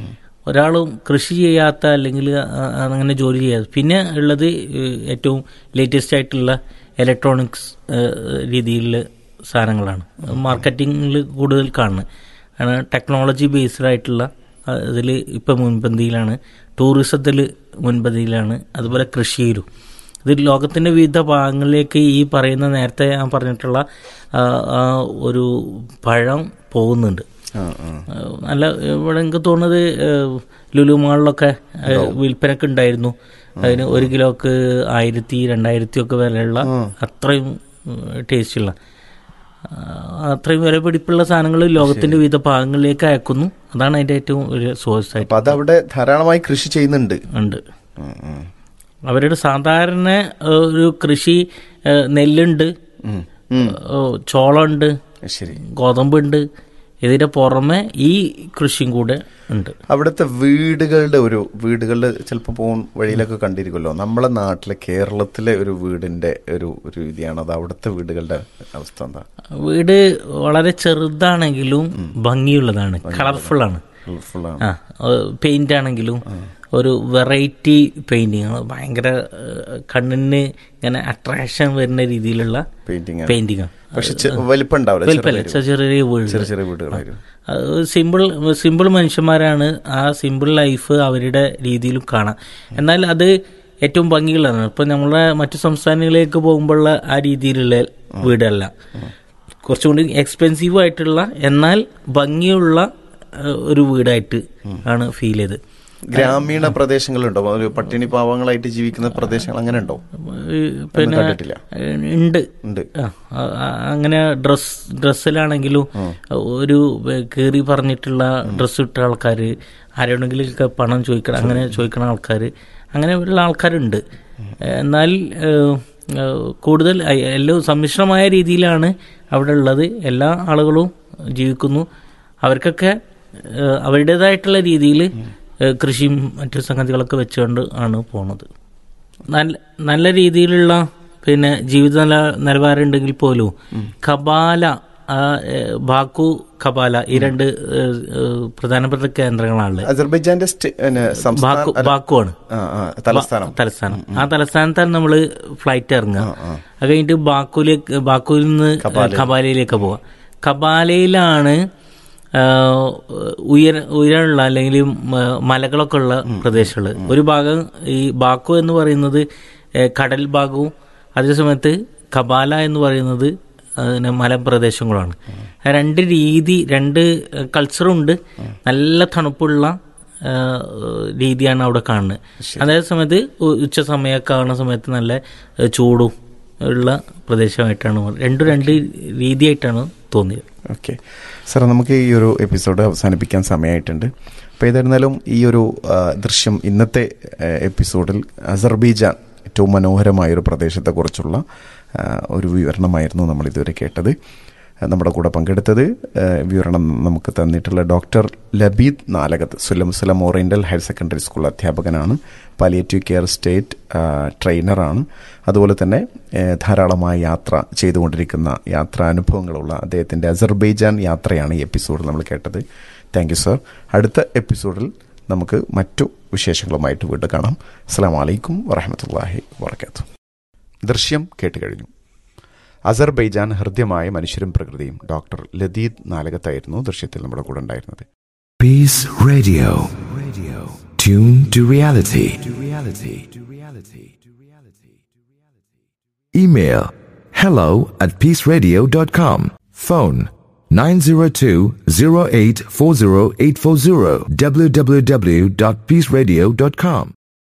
ഒരാളും കൃഷി ചെയ്യാത്ത അല്ലെങ്കിൽ ആ, അങ്ങനെ ജോലി ചെയ്യാത്ത പിന്നെ ഉള്ളത് ഏഹ്, ഏറ്റവും ലേറ്റസ്റ്റ് ആയിട്ടുള്ള ഇലക്ട്രോണിക്സ് രീതിയിലുള്ള സാധനങ്ങളാണ് മാർക്കറ്റിങ്ങിൽ കൂടുതൽ കാണുന്നത് കാരണം ടെക്നോളജി ബേസ്ഡ് ആയിട്ടുള്ള ഇതിൽ ഇപ്പം മുൻപന്തിയിലാണ് ടൂറിസത്തിൽ മുൻപന്തിയിലാണ് അതുപോലെ കൃഷിയിലും ഇത് ലോകത്തിന്റെ വിവിധ ഭാഗങ്ങളിലേക്ക് ഈ പറയുന്ന നേരത്തെ ഞാൻ പറഞ്ഞിട്ടുള്ള ആ, ആ, ഒരു പഴം പോകുന്നുണ്ട് ആ, ആ. ആ, നല്ല ഇവിടെ എനിക്ക് തോന്നുന്നത് ഏഹ്, ലുലു മാളിലൊക്കെ ഏഹ്, വിൽപ്പനക്ക് ഉണ്ടായിരുന്നു അതിന് ഒരു കിലോക്ക് ആയിരത്തി രണ്ടായിരത്തി ഒക്കെ വിലയുള്ള അത്രയും ടേസ്റ്റുള്ള അത്രയും വില പിടിപ്പുള്ള സാധനങ്ങൾ ലോകത്തിന്റെ വിവിധ ഭാഗങ്ങളിലേക്ക് അയക്കുന്നു അതാണ് അതിന്റെ ഏറ്റവും ഒരു സോഴ്സ് ആയിട്ട് അപ്പൊ അതവിടെ ധാരാളമായി കൃഷി ചെയ്യുന്നുണ്ട് ഉണ്ട് ഉം, ഉം. അവരുടെ സാധാരണ ഏഹ്, ഒരു കൃഷി ഏഹ്, നെല്ലുണ്ട് ഏഹ്, ചോളമുണ്ട് ശരി ഗോതമ്പുണ്ട് ഇതിന്റെ പുറമെ ഈ കൃഷിയും കൂടെ ഉണ്ട് അവിടുത്തെ വീടുകളുടെ ഒരു വീടുകളുടെ ചിലപ്പോൾ പോകും വഴിയിലൊക്കെ കണ്ടിരിക്കുമല്ലോ നമ്മളെ നാട്ടിലെ കേരളത്തിലെ ഒരു വീടിന്റെ ഒരു ഒരു രീതിയാണ് അത് അവിടുത്തെ വീടുകളുടെ അവസ്ഥ എന്താ വീട് വളരെ ചെറുതാണെങ്കിലും ഭംഗിയുള്ളതാണ് കളർഫുൾ ആണ് ഹെൽപ്ഫുൾ ആണ് ആ പെയിന്റ് ആണെങ്കിലും ഒരു വെറൈറ്റി പെയിന്റിങ് ഭയങ്കര ഏഹ്, കണ്ണിന് ഇങ്ങനെ അട്രാക്ഷൻ വരുന്ന രീതിയിലുള്ള പെയിന്റിങ് പെയിന്റിങ് പക്ഷെ ചെ- വലിപ്പം ഉണ്ടാവില്ല വലിപ്പല്ല ചെറിയ ചെറിയ വീട് ചെറിയ ചെറിയ വീടുകളായിരുന്നു സിമ്പിൾ സിമ്പിൾ മനുഷ്യന്മാരാണ് ആ സിമ്പിൾ ലൈഫ് അവരുടെ രീതിയിലും കാണാം എന്നാൽ അത് ഏറ്റവും ഭംഗിയുള്ളതാണ് ഇപ്പൊ നമ്മളെ മറ്റു സംസ്ഥാനങ്ങളിലേക്ക് പോകുമ്പോഴുള്ള ആ രീതിയിലുള്ള വീടല്ല കുറച്ചുകൂടി എക്സ്പെൻസീവ് ആയിട്ടുള്ള എന്നാൽ ഭംഗിയുള്ള ഏഹ്, ഒരു വീടായിട്ട് ആണ് ഫീൽ ചെയ്ത് ഗ്രാമീണ പ്രദേശങ്ങളുണ്ടോ ഒരു പട്ടിണി പാവങ്ങളായിട്ട് ജീവിക്കുന്ന പ്രദേശങ്ങൾ അങ്ങനെ ഉണ്ടോ പിന്നെ കണ്ടിട്ടില്ല. ഏഹ്, ഉണ്ട് ഉണ്ട് ആ, ആ, ആ, അങ്ങനെ ഡ്രസ് ഡ്രസ്സിലാണെങ്കിലും ഒരു കീറി പറഞ്ഞിട്ടുള്ള ഡ്രസ്സ് ഇട്ട ആൾക്കാർ ആരോടെങ്കിലൊക്കെ പണം ചോദിക്കണം അങ്ങനെ ചോദിക്കണ ആൾക്കാർ അങ്ങനെയുള്ള ആൾക്കാരുണ്ട് എന്നാൽ ഏഹ്, ഏഹ്, കൂടുതൽ അ- എല്ലാം സമ്മിശ്രമായ രീതിയിലാണ് അവിടെ ഉള്ളത് എല്ലാ ആളുകളും ജീവിക്കുന്നു അവർക്കൊക്കെ ഏഹ്, അവരുടേതായിട്ടുള്ള രീതിയിൽ കൃഷിയും മറ്റു സംഗതികളൊക്കെ വെച്ചുകൊണ്ട് ആണ് പോണത് നല്ല നല്ല രീതിയിലുള്ള പിന്നെ ജീവിത നില നിലവാരം ഉണ്ടെങ്കിൽ പോലും കപാല ആ, ഏ, ബാക്കു കപാല ഈ രണ്ട് ഏ, ഏ, പ്രധാനപ്പെട്ട കേന്ദ്രങ്ങളാണ് അസർബൈജാന്റെ സ്റ്റേ- പിന്നെ ബാക്കു സംസ്ഥാന അല്ല, ബാക്കു ആണ് ആ, ആ, തലസ്ഥാനം തലസ്ഥാനം ആ തലസ്ഥാനത്താണ് നമ്മൾ ഫ്ലൈറ്റ് ഇറങ്ങുക അത് കഴിഞ്ഞിട്ട് ബാക്കുലേക്ക് ബാക്കുവിൽ നിന്ന് കപാലയിലേക്ക് പോവാം കപാലയിലാണ് ആ, ഉയര ഉയരമുള്ള അല്ലെങ്കിൽ മ- മലകളൊക്കെ ഉള്ള പ്രദേശങ്ങൾ ഒരു ഭാഗം ഈ ബാക്കു എന്ന് പറയുന്നത് ഏ, കടൽ ഭാഗവും അതേസമയത്ത് കപാല എന്ന് പറയുന്നത് അതിന് മലപ്രദേശങ്ങളാണ് ആ രണ്ട് രീതി രണ്ട് കൾച്ചറും ഉണ്ട് നല്ല തണുപ്പുള്ള ആ, രീതിയാണ് അവിടെ കാണുന്നത് അതേ സമയത്ത് ഉ- ഉച്ച സമയമൊക്കെ ആവുന്ന സമയത്ത് നല്ല ഏ, ചൂടും ഉള്ള പ്രദേശമായിട്ടാണ് മാറുന്നത്. രണ്ടും രണ്ട് രീതിയായിട്ടാണ് തോന്നിയത് ഓക്കെ സാർ നമുക്ക് ഈ ഒരു എപ്പിസോഡ് അവസാനിപ്പിക്കാൻ സമയമായിട്ടുണ്ട് അപ്പോൾ ഏതായിരുന്നാലും ഈ ഒരു ആ, ദൃശ്യം ഇന്നത്തെ ആ, എപ്പിസോഡിൽ അസർബൈജാൻ ഏറ്റവും മനോഹരമായ ഒരു പ്രദേശത്തെക്കുറിച്ചുള്ള ആ, ഒരു വിവരണമായിരുന്നു നമ്മൾ ഇതുവരെ കേട്ടത് ആ, നമ്മുടെ കൂടെ പങ്കെടുത്തത് ആ, വിവരണം നമുക്ക് തന്നിട്ടുള്ള ഡോക്ടർ ലബീദ് നാലകത്ത് സുലം സുലം ഓറിയന്റൽ ഹയർ സെക്കൻഡറി സ്കൂൾ അധ്യാപകനാണ് പാലിയേറ്റീവ് കെയർ സ്റ്റേറ്റ് ആ, ട്രെയിനറാണ് അതുപോലെ തന്നെ ഏ, ധാരാളമായ യാത്ര ചെയ്തുകൊണ്ടിരിക്കുന്ന യാത്രാനുഭവങ്ങളുള്ള അദ്ദേഹത്തിൻ്റെ അസർബൈജാൻ യാത്രയാണ് ഈ എപ്പിസോഡിൽ നമ്മൾ കേട്ടത് താങ്ക് യു സർ അടുത്ത എപ്പിസോഡിൽ നമുക്ക് മറ്റു വിശേഷങ്ങളുമായിട്ട് വീണ്ടും കാണാം അസ്സാം വലൈക്കും വറഹമത്തല്ലാഹി വാത്തു ദൃശ്യം കേട്ട് കഴിഞ്ഞു അസർബൈജാൻ ഹൃദ്യമായ മനുഷ്യരും പ്രകൃതിയും ഡോക്ടർ ലതീദ് നാലകത്തായിരുന്നു ദൃശ്യത്തിൽ നമ്മുടെ കൂടെ ഉണ്ടായിരുന്നത് Peace Radio. Radio. Tune to reality. To reality. To reality. To reality. Email hello at peaceradio.com. Phone 902-0840840 www.peaceradio.com.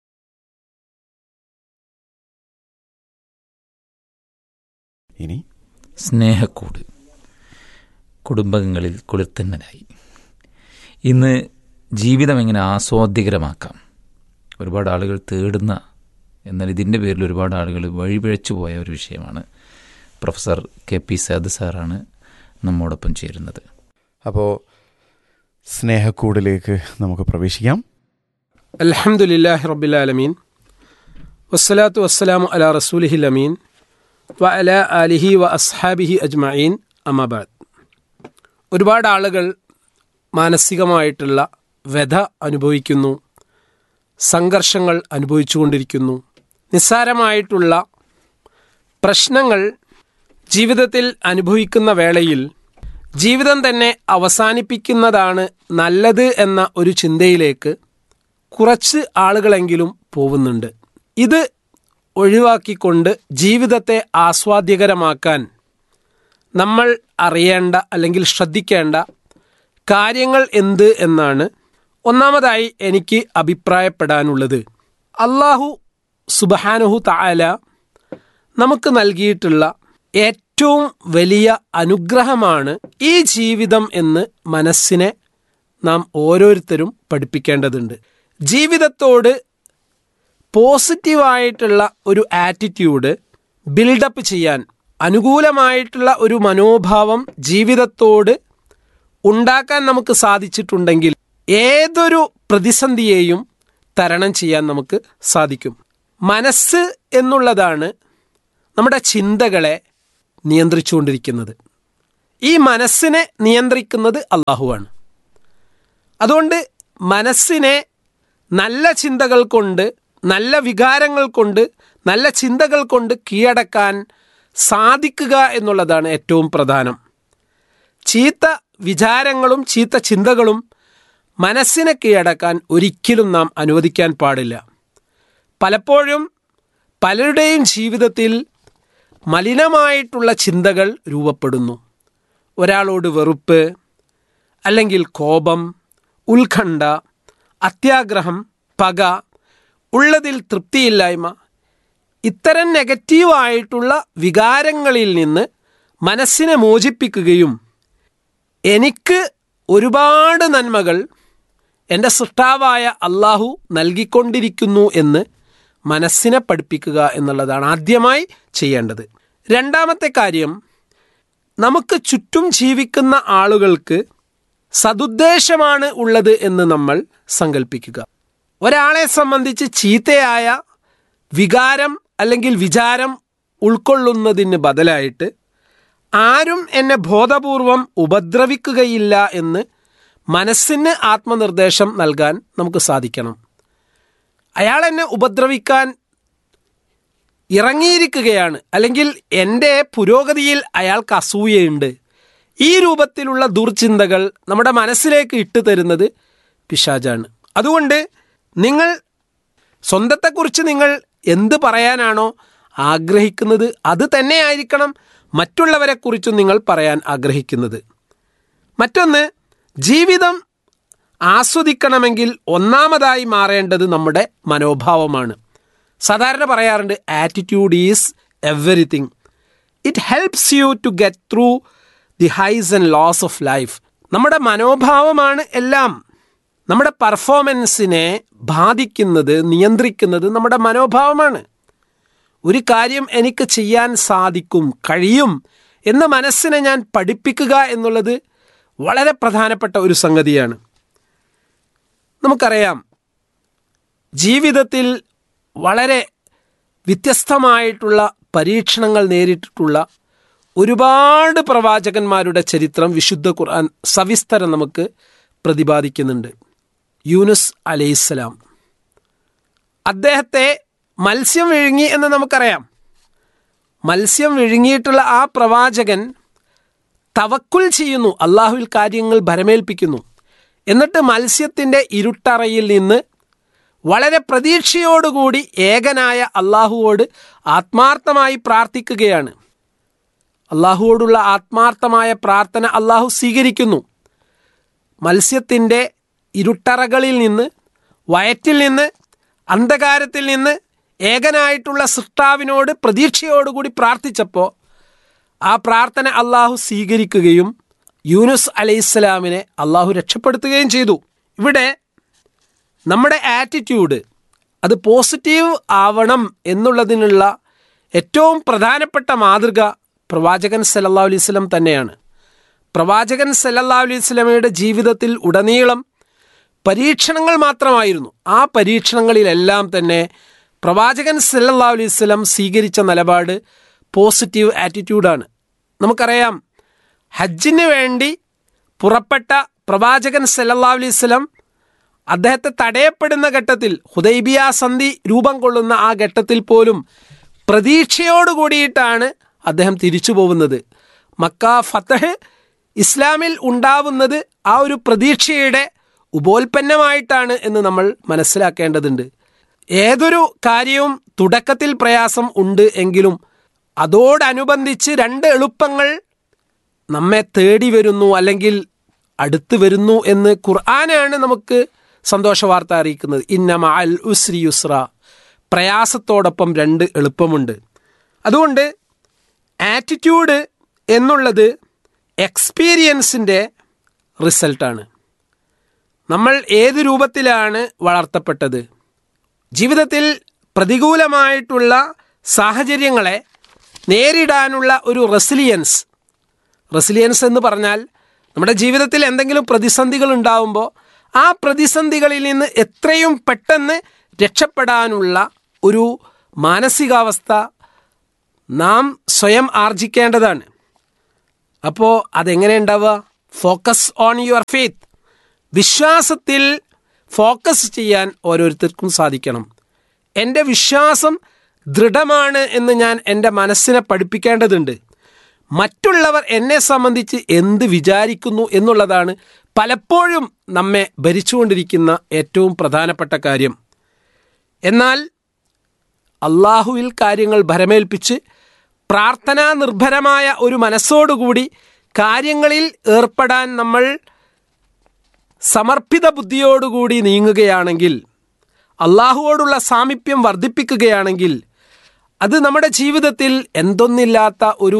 ഇനി സ്നേഹക്കൂട് കുടുംബങ്ങളിൽ കുളിർത്തന്നനായി ഇന്ന് ജീവിതം എങ്ങനെ ആസ്വാദ്യകരമാക്കാം ഒരുപാട് ആളുകൾ തേടുന്ന എന്നാൽ ഇതിൻ്റെ പേരിൽ ഒരുപാട് ആളുകൾ വഴിപിഴച്ചു പോയ ഒരു വിഷയമാണ് പ്രൊഫസർ കെ പി സാദ് സാറാണ് നമ്മോടൊപ്പം ചേരുന്നത് അപ്പോൾ സ്നേഹക്കൂടിലേക്ക് നമുക്ക് പ്രവേശിക്കാം അൽഹംദുലില്ലാഹി റബ്ബിൽ ആലമീൻ വസ്സലാത്തു വസ്സലാമു അലാ റസൂലിഹിൽ അമീൻ വ അല ആലിഹി വ അസ്ഹാബിഹി അജ്മഈൻ അമബാദ് ഒരുപാട് ആളുകൾ മാനസികമായിട്ടുള്ള വ്യഥ അനുഭവിക്കുന്നു സംഘർഷങ്ങൾ അനുഭവിച്ചുകൊണ്ടിരിക്കുന്നു നിസ്സാരമായിട്ടുള്ള പ്രശ്നങ്ങൾ ജീവിതത്തിൽ അനുഭവിക്കുന്ന വേളയിൽ ജീവിതം തന്നെ അവസാനിപ്പിക്കുന്നതാണ് നല്ലത് എന്ന ഒരു ചിന്തയിലേക്ക് കുറച്ച് ആളുകളെങ്കിലും പോകുന്നുണ്ട് ഇത് ഒഴിവാക്കിക്കൊണ്ട് ജീവിതത്തെ ആസ്വാദ്യകരമാക്കാൻ നമ്മൾ അറിയേണ്ട അല്ലെങ്കിൽ ശ്രദ്ധിക്കേണ്ട കാര്യങ്ങൾ എന്ത് എന്നാണ് ഒന്നാമതായി എനിക്ക് അഭിപ്രായപ്പെടാനുള്ളത് അള്ളാഹു സുബഹാനുഹു താല നമുക്ക് നൽകിയിട്ടുള്ള ഏറ്റവും വലിയ അനുഗ്രഹമാണ് ഈ ജീവിതം എന്ന് മനസ്സിനെ നാം ഓരോരുത്തരും പഠിപ്പിക്കേണ്ടതുണ്ട് ജീവിതത്തോട് പോസിറ്റീവായിട്ടുള്ള ഒരു ആറ്റിറ്റ്യൂഡ് ബിൽഡപ്പ് ചെയ്യാൻ അനുകൂലമായിട്ടുള്ള ഒരു മനോഭാവം ജീവിതത്തോട് ഉണ്ടാക്കാൻ നമുക്ക് സാധിച്ചിട്ടുണ്ടെങ്കിൽ ഏതൊരു പ്രതിസന്ധിയെയും തരണം ചെയ്യാൻ നമുക്ക് സാധിക്കും മനസ്സ് എന്നുള്ളതാണ് നമ്മുടെ ചിന്തകളെ നിയന്ത്രിച്ചുകൊണ്ടിരിക്കുന്നത് ഈ മനസ്സിനെ നിയന്ത്രിക്കുന്നത് അള്ളാഹുവാണ് അതുകൊണ്ട് മനസ്സിനെ നല്ല ചിന്തകൾ കൊണ്ട് നല്ല വികാരങ്ങൾ കൊണ്ട് നല്ല ചിന്തകൾ കൊണ്ട് കീഴടക്കാൻ സാധിക്കുക എന്നുള്ളതാണ് ഏറ്റവും പ്രധാനം ചീത്ത വിചാരങ്ങളും ചീത്ത ചിന്തകളും മനസ്സിനെ കീഴടക്കാൻ ഒരിക്കലും നാം അനുവദിക്കാൻ പാടില്ല പലപ്പോഴും പലരുടെയും ജീവിതത്തിൽ മലിനമായിട്ടുള്ള ചിന്തകൾ രൂപപ്പെടുന്നു ഒരാളോട് വെറുപ്പ് അല്ലെങ്കിൽ കോപം ഉത്കണ്ഠ അത്യാഗ്രഹം പക ഉള്ളതിൽ തൃപ്തിയില്ലായ്മ ഇത്തരം നെഗറ്റീവായിട്ടുള്ള വികാരങ്ങളിൽ നിന്ന് മനസ്സിനെ മോചിപ്പിക്കുകയും എനിക്ക് ഒരുപാട് നന്മകൾ എൻ്റെ സൃഷ്ടാവായ അള്ളാഹു നൽകിക്കൊണ്ടിരിക്കുന്നു എന്ന് മനസ്സിനെ പഠിപ്പിക്കുക എന്നുള്ളതാണ് ആദ്യമായി ചെയ്യേണ്ടത് രണ്ടാമത്തെ കാര്യം നമുക്ക് ചുറ്റും ജീവിക്കുന്ന ആളുകൾക്ക് സതുദ്ദേശമാണ് ഉള്ളത് എന്ന് നമ്മൾ സങ്കല്പിക്കുക ഒരാളെ സംബന്ധിച്ച് ചീത്തയായ വികാരം അല്ലെങ്കിൽ വിചാരം ഉൾക്കൊള്ളുന്നതിന് ബദലായിട്ട് ആരും എന്നെ ബോധപൂർവം ഉപദ്രവിക്കുകയില്ല എന്ന് മനസ്സിന് ആത്മനിർദ്ദേശം നൽകാൻ നമുക്ക് സാധിക്കണം അയാൾ എന്നെ ഉപദ്രവിക്കാൻ ഇറങ്ങിയിരിക്കുകയാണ് അല്ലെങ്കിൽ എൻ്റെ പുരോഗതിയിൽ അയാൾക്ക് അസൂയയുണ്ട് ഈ രൂപത്തിലുള്ള ദുർചിന്തകൾ നമ്മുടെ മനസ്സിലേക്ക് ഇട്ടു തരുന്നത് പിശാജാണ് അതുകൊണ്ട് നിങ്ങൾ സ്വന്തത്തെക്കുറിച്ച് നിങ്ങൾ എന്ത് പറയാനാണോ ആഗ്രഹിക്കുന്നത് അത് തന്നെയായിരിക്കണം മറ്റുള്ളവരെക്കുറിച്ചും നിങ്ങൾ പറയാൻ ആഗ്രഹിക്കുന്നത് മറ്റൊന്ന് ജീവിതം ആസ്വദിക്കണമെങ്കിൽ ഒന്നാമതായി മാറേണ്ടത് നമ്മുടെ മനോഭാവമാണ് സാധാരണ പറയാറുണ്ട് attitude is everything it helps you to get through the highs and lows of life നമ്മുടെ മനോഭാവമാണ് എല്ലാം നമ്മുടെ പെർഫോമൻസിനെ ബാധിക്കുന്നത് നിയന്ത്രിക്കുന്നത് നമ്മുടെ മനോഭാവമാണ് ഒരു കാര്യം എനിക്ക് ചെയ്യാൻ സാധിക്കും കഴിയും എന്ന് മനസ്സിനെ ഞാൻ പഠിപ്പിക്കുക എന്നുള്ളത് വളരെ പ്രധാനപ്പെട്ട ഒരു സംഗതിയാണ് നമുക്കറിയാം ജീവിതത്തിൽ വളരെ വ്യത്യസ്തമായിട്ടുള്ള പരീക്ഷണങ്ങൾ നേരിട്ടിട്ടുള്ള ഒരുപാട് പ്രവാചകന്മാരുടെ ചരിത്രം വിശുദ്ധ ഖുർആൻ സവിസ്തരം നമുക്ക് പ്രതിപാദിക്കുന്നുണ്ട് യൂനുസ് അലൈഹിസ്സലാം അദ്ദേഹത്തെ മത്സ്യം വിഴുങ്ങി എന്ന് നമുക്കറിയാം മത്സ്യം വിഴുങ്ങിയിട്ടുള്ള ആ പ്രവാചകൻ തവക്കുൽ ചെയ്യുന്നു അള്ളാഹുവിൽ കാര്യങ്ങൾ ഭരമേൽപ്പിക്കുന്നു എന്നിട്ട് മത്സ്യത്തിൻ്റെ ഇരുട്ടറയിൽ നിന്ന് വളരെ പ്രതീക്ഷയോടുകൂടി ഏകനായ അള്ളാഹുവോട് ആത്മാർത്ഥമായി പ്രാർത്ഥിക്കുകയാണ് അള്ളാഹുവോടുള്ള ആത്മാർത്ഥമായ പ്രാർത്ഥന അള്ളാഹു സ്വീകരിക്കുന്നു മത്സ്യത്തിൻ്റെ ഇരുട്ടറകളിൽ നിന്ന് വയറ്റിൽ നിന്ന് അന്ധകാരത്തിൽ നിന്ന് ഏകനായിട്ടുള്ള സൃഷ്ടാവിനോട് പ്രതീക്ഷയോടുകൂടി പ്രാർത്ഥിച്ചപ്പോൾ ആ പ്രാർത്ഥന അള്ളാഹു സ്വീകരിക്കുകയും യൂനുസ് അലൈഹിസ്സലാമിനെ അള്ളാഹു രക്ഷപ്പെടുത്തുകയും ചെയ്തു ഇവിടെ നമ്മുടെ ആറ്റിറ്റ്യൂഡ് അത് പോസിറ്റീവ് ആവണം എന്നുള്ളതിനുള്ള ഏറ്റവും പ്രധാനപ്പെട്ട മാതൃക പ്രവാചകൻ സല്ലല്ലാഹു അലൈഹി വസല്ലം തന്നെയാണ് പ്രവാചകൻ സല്ലല്ലാഹു അലൈഹി വസല്ലമയുടെ ജീവിതത്തിൽ ഉടനീളം പരീക്ഷണങ്ങൾ മാത്രമായിരുന്നു ആ പരീക്ഷണങ്ങളിലെല്ലാം തന്നെ പ്രവാചകൻ സല്ലല്ലാഹു അലൈഹി വസല്ലം സ്വീകരിച്ച നിലപാട് പോസിറ്റീവ് ആറ്റിറ്റ്യൂഡാണ് നമുക്കറിയാം ഹജ്ജിന് വേണ്ടി പുറപ്പെട്ട പ്രവാചകൻ സല്ലല്ലാഹു അലൈഹി വസല്ലം അദ്ദേഹത്തെ തടയപ്പെടുന്ന ഘട്ടത്തിൽ ഹുദൈബിയ സന്ധി രൂപം കൊള്ളുന്ന ആ ഘട്ടത്തിൽ പോലും പ്രതീക്ഷയോട് കൂടിയിട്ടാണ് അദ്ദേഹം തിരിച്ചു പോകുന്നത് മക്ക ഫത്തഹ് ഇസ്ലാമിൽ ഉണ്ടാവുന്നത് ആ ഒരു പ്രതീക്ഷയുടെ ഉപോൽപ്പന്നമായിട്ടാണ് എന്ന് നമ്മൾ മനസ്സിലാക്കേണ്ടതുണ്ട് ഏതൊരു കാര്യവും തുടക്കത്തിൽ പ്രയാസം ഉണ്ട് എങ്കിലും അതോടനുബന്ധിച്ച് രണ്ട് എളുപ്പങ്ങൾ നമ്മെ തേടി വരുന്നു അല്ലെങ്കിൽ അടുത്ത് വരുന്നു എന്ന് ഖുർആനാണ് നമുക്ക് സന്തോഷ വാർത്ത അറിയിക്കുന്നത് ഇന്നമ അൽ ഉസ്രി യുസ്ര പ്രയാസത്തോടൊപ്പം രണ്ട് എളുപ്പമുണ്ട് അതുകൊണ്ട് ആറ്റിറ്റ്യൂഡ് എന്നുള്ളത് എക്സ്പീരിയൻസിൻ്റെ റിസൾട്ടാണ് നമ്മൾ ഏത് രൂപത്തിലാണ് വളർത്തപ്പെട്ടത് ജീവിതത്തിൽ പ്രതികൂലമായിട്ടുള്ള സാഹചര്യങ്ങളെ നേരിടാനുള്ള ഒരു റെസിലിയൻസ് റെസിലിയൻസ് എന്ന് പറഞ്ഞാൽ നമ്മുടെ ജീവിതത്തിൽ എന്തെങ്കിലും പ്രതിസന്ധികൾ ഉണ്ടാവുമ്പോൾ ആ പ്രതിസന്ധികളിൽ നിന്ന് എത്രയും പെട്ടെന്ന് രക്ഷപ്പെടാനുള്ള ഒരു മാനസികാവസ്ഥ നാം സ്വയം ആർജിക്കേണ്ടതാണ് അപ്പോൾ അതെങ്ങനെ ഉണ്ടാവുക ഫോക്കസ് ഓൺ യുവർ ഫെയ്ത്ത് വിശ്വാസത്തിൽ ഫോക്കസ് ചെയ്യാൻ ഓരോരുത്തർക്കും സാധിക്കണം എൻ്റെ വിശ്വാസം ദൃഢമാണ് എന്ന് ഞാൻ എൻ്റെ മനസ്സിനെ പഠിപ്പിക്കേണ്ടതുണ്ട് മറ്റുള്ളവർ എന്നെ സംബന്ധിച്ച് എന്ത് വിചാരിക്കുന്നു എന്നുള്ളതാണ് പലപ്പോഴും നമ്മെ ഭരിച്ചുകൊണ്ടിരിക്കുന്ന ഏറ്റവും പ്രധാനപ്പെട്ട കാര്യം എന്നാൽ അള്ളാഹുവിൽ കാര്യങ്ങൾ ഭരമേൽപ്പിച്ച് പ്രാർത്ഥനാ നിർഭരമായ ഒരു മനസ്സോടുകൂടി കാര്യങ്ങളിൽ ഏർപ്പെടാൻ നമ്മൾ സമർപ്പിത ബുദ്ധിയോടുകൂടി നീങ്ങുകയാണെങ്കിൽ അള്ളാഹുവോടുള്ള സാമീപ്യം വർദ്ധിപ്പിക്കുകയാണെങ്കിൽ അത് നമ്മുടെ ജീവിതത്തിൽ എന്തൊന്നില്ലാത്ത ഒരു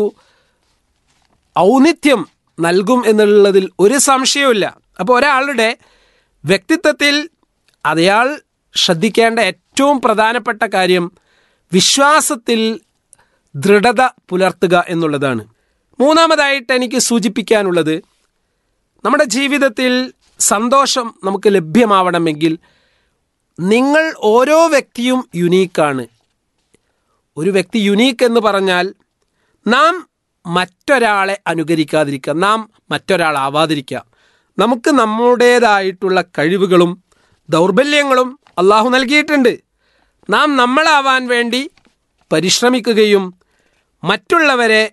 ഔന്നിത്യം നൽകും എന്നുള്ളതിൽ ഒരു സംശയവുമില്ല അപ്പോൾ ഒരാളുടെ വ്യക്തിത്വത്തിൽ അയാൾ ശ്രദ്ധിക്കേണ്ട ഏറ്റവും പ്രധാനപ്പെട്ട കാര്യം വിശ്വാസത്തിൽ ദൃഢത പുലർത്തുക എന്നുള്ളതാണ് മൂന്നാമതായിട്ട് എനിക്ക് സൂചിപ്പിക്കാനുള്ളത് നമ്മുടെ ജീവിതത്തിൽ സന്തോഷം നമുക്ക് ലഭ്യമാവണമെങ്കിൽ നിങ്ങൾ ഓരോ വ്യക്തിയും യുനീക്കാണ് ഒരു വ്യക്തി യുനീക്ക് എന്ന് പറഞ്ഞാൽ നാം മറ്റൊരാളെ അനുകരിക്കാതിരിക്കുക നാം മറ്റൊരാളാവാതിരിക്കുക നമുക്ക് നമ്മുടേതായിട്ടുള്ള കഴിവുകളും ദൗർബല്യങ്ങളും അള്ളാഹു നൽകിയിട്ടുണ്ട് നാം നമ്മളാവാൻ വേണ്ടി പരിശ്രമിക്കുകയും മറ്റുള്ളവരെ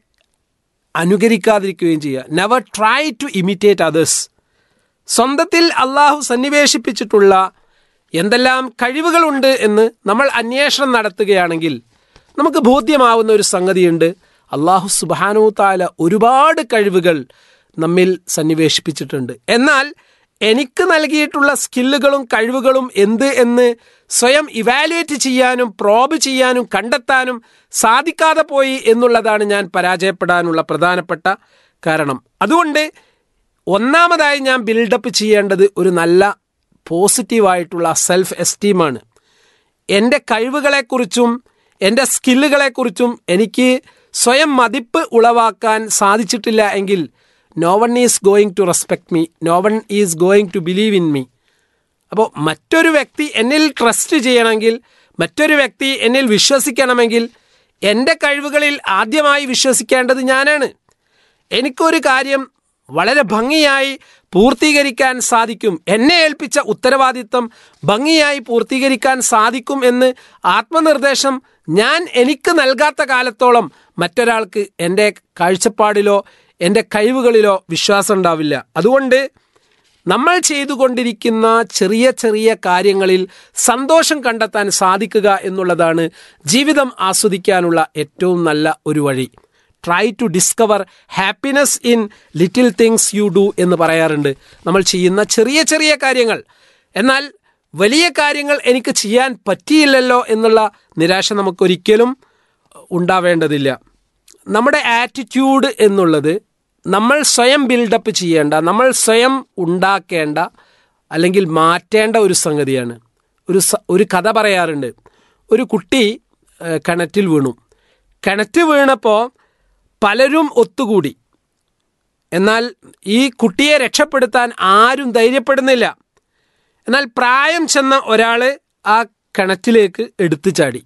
അനുകരിക്കാതിരിക്കുകയും ചെയ്യുക never try to imitate others സ്വന്തത്തിൽ അള്ളാഹു സന്നിവേശിപ്പിച്ചിട്ടുള്ള എന്തെല്ലാം കഴിവുകളുണ്ട് എന്ന് നമ്മൾ അന്വേഷണം നടത്തുകയാണെങ്കിൽ നമുക്ക് ബോധ്യമാവുന്ന ഒരു സംഗതിയുണ്ട് അള്ളാഹു സുബാനു താല ഒരുപാട് കഴിവുകൾ നമ്മിൽ സന്നിവേശിപ്പിച്ചിട്ടുണ്ട് എന്നാൽ എനിക്ക് നൽകിയിട്ടുള്ള സ്കില്ലുകളും കഴിവുകളും എന്ത് എന്ന് സ്വയം ഇവാലുവേറ്റ് ചെയ്യാനും പ്രോബ് ചെയ്യാനും കണ്ടെത്താനും സാധിക്കാതെ പോയി എന്നുള്ളതാണ് ഞാൻ പരാജയപ്പെടാനുള്ള പ്രധാനപ്പെട്ട കാരണം അതുകൊണ്ട് ഒന്നാമതായി ഞാൻ ബിൽഡപ്പ് ചെയ്യേണ്ടത് ഒരു നല്ല പോസിറ്റീവായിട്ടുള്ള സെൽഫ് എസ്റ്റീമാണ് എൻ്റെ കഴിവുകളെക്കുറിച്ചും എൻ്റെ സ്കില്ലുകളെക്കുറിച്ചും എനിക്ക് സ്വയം മതിപ്പ് ഉളവാക്കാൻ സാധിച്ചിട്ടില്ല എങ്കിൽ no one is going to respect me no one is going to believe in me അപ്പോൾ മറ്റൊരു വ്യക്തി എന്നിൽ ട്രസ്റ്റ് ചെയ്യണമെങ്കിൽ മറ്റൊരു വ്യക്തി എന്നിൽ വിശ്വസിക്കണമെങ്കിൽ എൻ്റെ കഴിവുകളിൽ ആദ്യമായി വിശ്വസിക്കേണ്ടത് ഞാനാണ് എനിക്കൊരു കാര്യം വളരെ ഭംഗിയായി പൂർത്തീകരിക്കാൻ സാധിക്കും എന്നെ ഏൽപ്പിച്ച ഉത്തരവാദിത്തം ഭംഗിയായി പൂർത്തീകരിക്കാൻ സാധിക്കും എന്ന് ആത്മനിർദ്ദേശം ഞാൻ എനിക്ക് നൽകാത്ത കാലത്തോളം മറ്റൊരാൾക്ക് എൻ്റെ കാഴ്ചപ്പാടിലോ എൻ്റെ കഴിവുകളിലോ വിശ്വാസം ഉണ്ടാവില്ല അതുകൊണ്ട് നമ്മൾ ചെയ്തുകൊണ്ടിരിക്കുന്ന ചെറിയ ചെറിയ കാര്യങ്ങളിൽ സന്തോഷം കണ്ടെത്താൻ സാധിക്കുക എന്നുള്ളതാണ് ജീവിതം ആസ്വദിക്കാനുള്ള ഏറ്റവും നല്ല ഒരു വഴി try to discover happiness in little things you do എന്ന് പറയാറുണ്ട് നമ്മൾ ചെയ്യുന്ന ചെറിയ ചെറിയ കാര്യങ്ങൾ എന്നാൽ വലിയ കാര്യങ്ങൾ എനിക്ക് ചെയ്യാൻ പറ്റിയില്ലല്ലോ എന്നുള്ള നിരാശ നമുക്കൊരിക്കലും ഉണ്ടാവേണ്ടതില്ല നമ്മുടെ ആറ്റിറ്റ്യൂഡ് എന്നുള്ളത് നമ്മൾ സ്വയം ബിൽഡപ്പ് ചെയ്യേണ്ട നമ്മൾ സ്വയം ഉണ്ടാക്കേണ്ട അല്ലെങ്കിൽ മാറ്റേണ്ട ഒരു സംഗതിയാണ് ഒരു സ- ഒരു കഥ പറയാറുണ്ട് ഒരു കുട്ടി ഏഹ്, കിണറ്റിൽ വീണു കിണറ്റ് വീണപ്പോൾ പലരും ഒത്തുകൂടി എന്നാൽ ഈ കുട്ടിയെ രക്ഷപ്പെടുത്താൻ ആരും ധൈര്യപ്പെടുന്നില്ല എന്നാൽ പ്രായം ചെന്ന ഒരാൾ ആ കിണറ്റിലേക്ക് എടുത്തു ചാടി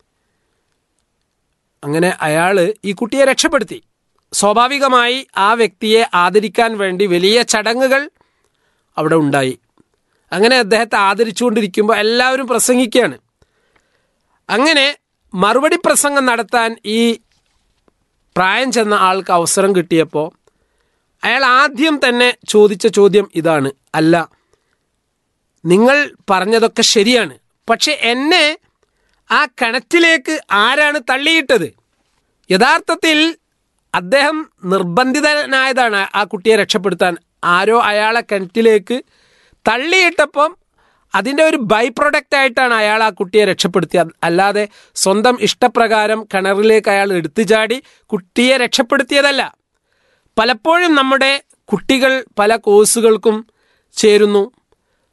അങ്ങനെ അയാൾ ഈ കുട്ടിയെ രക്ഷപ്പെടുത്തി സ്വാഭാവികമായി ആ വ്യക്തിയെ ആദരിക്കാൻ വേണ്ടി വലിയ ചടങ്ങുകൾ അവിടെ ഉണ്ടായി അങ്ങനെ അദ്ദേഹത്തെ ആദരിച്ചുകൊണ്ടിരിക്കുമ്പോൾ എല്ലാവരും പ്രസംഗിക്കുകയാണ് അങ്ങനെ മറുപടി പ്രസംഗം നടത്താൻ ഈ പ്രായം ചെന്ന ആൾക്ക് അവസരം കിട്ടിയപ്പോൾ അയാൾ ആദ്യം തന്നെ ചോദിച്ച ചോദ്യം ഇതാണ് അല്ല നിങ്ങൾ പറഞ്ഞതൊക്കെ ശരിയാണ് പക്ഷെ എന്നെ ആ കിണറ്റിലേക്ക് ആരാണ് തള്ളിയിട്ടത് യഥാർത്ഥത്തിൽ അദ്ദേഹം നിർബന്ധിതനായതാണ് ആ കുട്ടിയെ രക്ഷപ്പെടുത്താൻ ആരോ അയാളെ കിണറ്റിലേക്ക് തള്ളിയിട്ടപ്പം അതിൻ്റെ ഒരു ബൈ പ്രൊഡക്റ്റ് ആയിട്ടാണ് അയാൾ ആ കുട്ടിയെ രക്ഷപ്പെടുത്തിയത് അല്ലാതെ സ്വന്തം ഇഷ്ടപ്രകാരം കിണറിലേക്ക് അയാൾ എടുത്തു ചാടി കുട്ടിയെ രക്ഷപ്പെടുത്തിയതല്ല പലപ്പോഴും നമ്മുടെ കുട്ടികൾ പല കോഴ്സുകൾക്കും ചേരുന്നു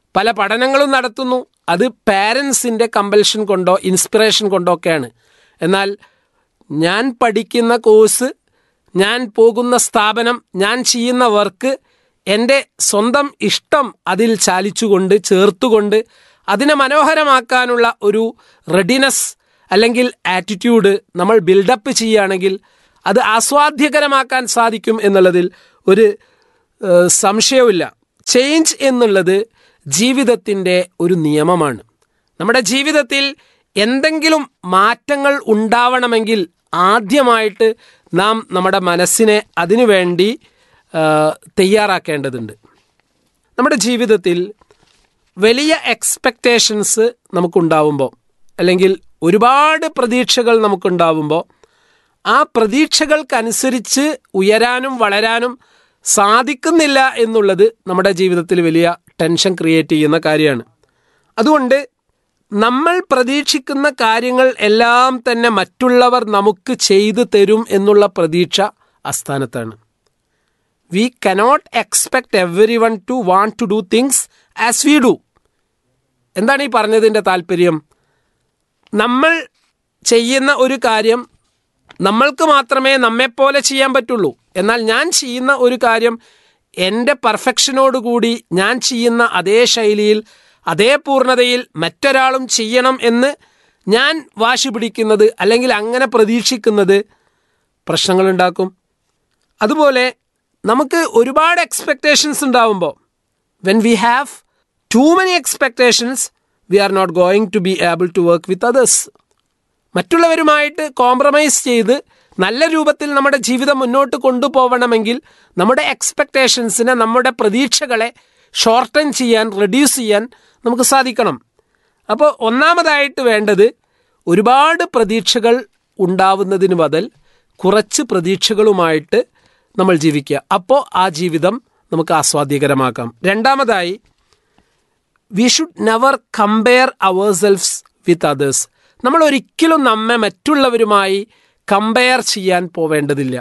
പല പഠനങ്ങളും നടത്തുന്നു അത് പാരൻസിൻ്റെ കമ്പൽഷൻ കൊണ്ടോ ഇൻസ്പിറേഷൻ കൊണ്ടോ ഒക്കെയാണ് എന്നാൽ ഞാൻ പഠിക്കുന്ന കോഴ്സ് ഞാൻ പോകുന്ന സ്ഥാപനം ഞാൻ ചെയ്യുന്ന വർക്ക് എൻ്റെ സ്വന്തം ഇഷ്ടം അതിൽ ചാലിച്ചുകൊണ്ട് ചേർത്തുകൊണ്ട് അതിനെ മനോഹരമാക്കാനുള്ള ഒരു റെഡിനെസ് അല്ലെങ്കിൽ ആറ്റിറ്റ്യൂഡ് നമ്മൾ ബിൽഡപ്പ് ചെയ്യുകയാണെങ്കിൽ അത് ആസ്വാദ്യകരമാക്കാൻ സാധിക്കും എന്നുള്ളതിൽ ഒരു ഏഹ്, സംശയവുമില്ല ചേഞ്ച് എന്നുള്ളത് ജീവിതത്തിൻ്റെ ഒരു നിയമമാണ് നമ്മുടെ ജീവിതത്തിൽ എന്തെങ്കിലും മാറ്റങ്ങൾ ഉണ്ടാവണമെങ്കിൽ ആദ്യമായിട്ട് നാം നമ്മുടെ മനസ്സിനെ അതിനു വേണ്ടി ആ, തയ്യാറാക്കേണ്ടതുണ്ട് നമ്മുടെ ജീവിതത്തിൽ വലിയ എക്സ്പെക്റ്റേഷൻസ് നമുക്കുണ്ടാവുമ്പോൾ അല്ലെങ്കിൽ ഒരുപാട് പ്രതീക്ഷകൾ നമുക്കുണ്ടാവുമ്പോൾ ആ പ്രതീക്ഷകൾക്കനുസരിച്ച് ഉയരാനും വളരാനും സാധിക്കുന്നില്ല എന്നുള്ളത് നമ്മുടെ ജീവിതത്തിൽ വലിയ ടെൻഷൻ ക്രിയേറ്റ് ചെയ്യുന്ന കാര്യമാണ് അതുകൊണ്ട് നമ്മൾ പ്രതീക്ഷിക്കുന്ന കാര്യങ്ങൾ എല്ലാം തന്നെ മറ്റുള്ളവർ നമുക്ക് ചെയ്തു തരും എന്നുള്ള പ്രതീക്ഷ അസ്ഥാനത്താണ് we cannot expect every one to want to do things as we do എന്താണ് ഈ പറഞ്ഞതിൻ്റെ താല്പര്യം നമ്മൾ ചെയ്യുന്ന ഒരു കാര്യം നമ്മൾക്ക് മാത്രമേ നമ്മെപ്പോലെ ചെയ്യാൻ പറ്റുള്ളൂ എന്നാൽ ഞാൻ ചെയ്യുന്ന ഒരു കാര്യം എൻ്റെ പെർഫെക്ഷനോടുകൂടി ഞാൻ ചെയ്യുന്ന അതേ ശൈലിയിൽ അതേ പൂർണ്ണതയിൽ മറ്റൊരാളും ചെയ്യണം എന്ന് ഞാൻ വാശി പിടിക്കുന്നത് അല്ലെങ്കിൽ അങ്ങനെ പ്രതീക്ഷിക്കുന്നത് പ്രശ്നങ്ങളുണ്ടാക്കും അതുപോലെ നമുക്ക് ഒരുപാട് എക്സ്പെക്റ്റേഷൻസ് ഉണ്ടാവുമ്പോൾ when we have too many expectations we are not going to be able to work with others മറ്റുള്ളവരുമായിട്ട് കോംപ്രമൈസ് ചെയ്ത് നല്ല രൂപത്തിൽ നമ്മുടെ ജീവിതം മുന്നോട്ട് കൊണ്ടുപോകണമെങ്കിൽ നമ്മുടെ എക്സ്പെക്റ്റേഷൻസിനെ നമ്മുടെ പ്രതീക്ഷകളെ ഷോർട്ടൻ ചെയ്യാൻ റെഡ്യൂസ് ചെയ്യാൻ നമുക്ക് സാധിക്കണം അപ്പോൾ ഒന്നാമതായിട്ട് വേണ്ടത് ഒരുപാട് പ്രതീക്ഷകൾ ഉണ്ടാവുന്നതിന് ബദൽ കുറച്ച് പ്രതീക്ഷകളുമായിട്ട് നമ്മൾ ജീവിക്കുക അപ്പോൾ ആ ജീവിതം നമുക്ക് ആസ്വാദ്യകരമാക്കാം രണ്ടാമതായി we should never compare ourselves with others നമ്മൾ ഒരിക്കലും നമ്മെ മറ്റുള്ളവരുമായി കമ്പയർ ചെയ്യാൻ പോവേണ്ടതില്ല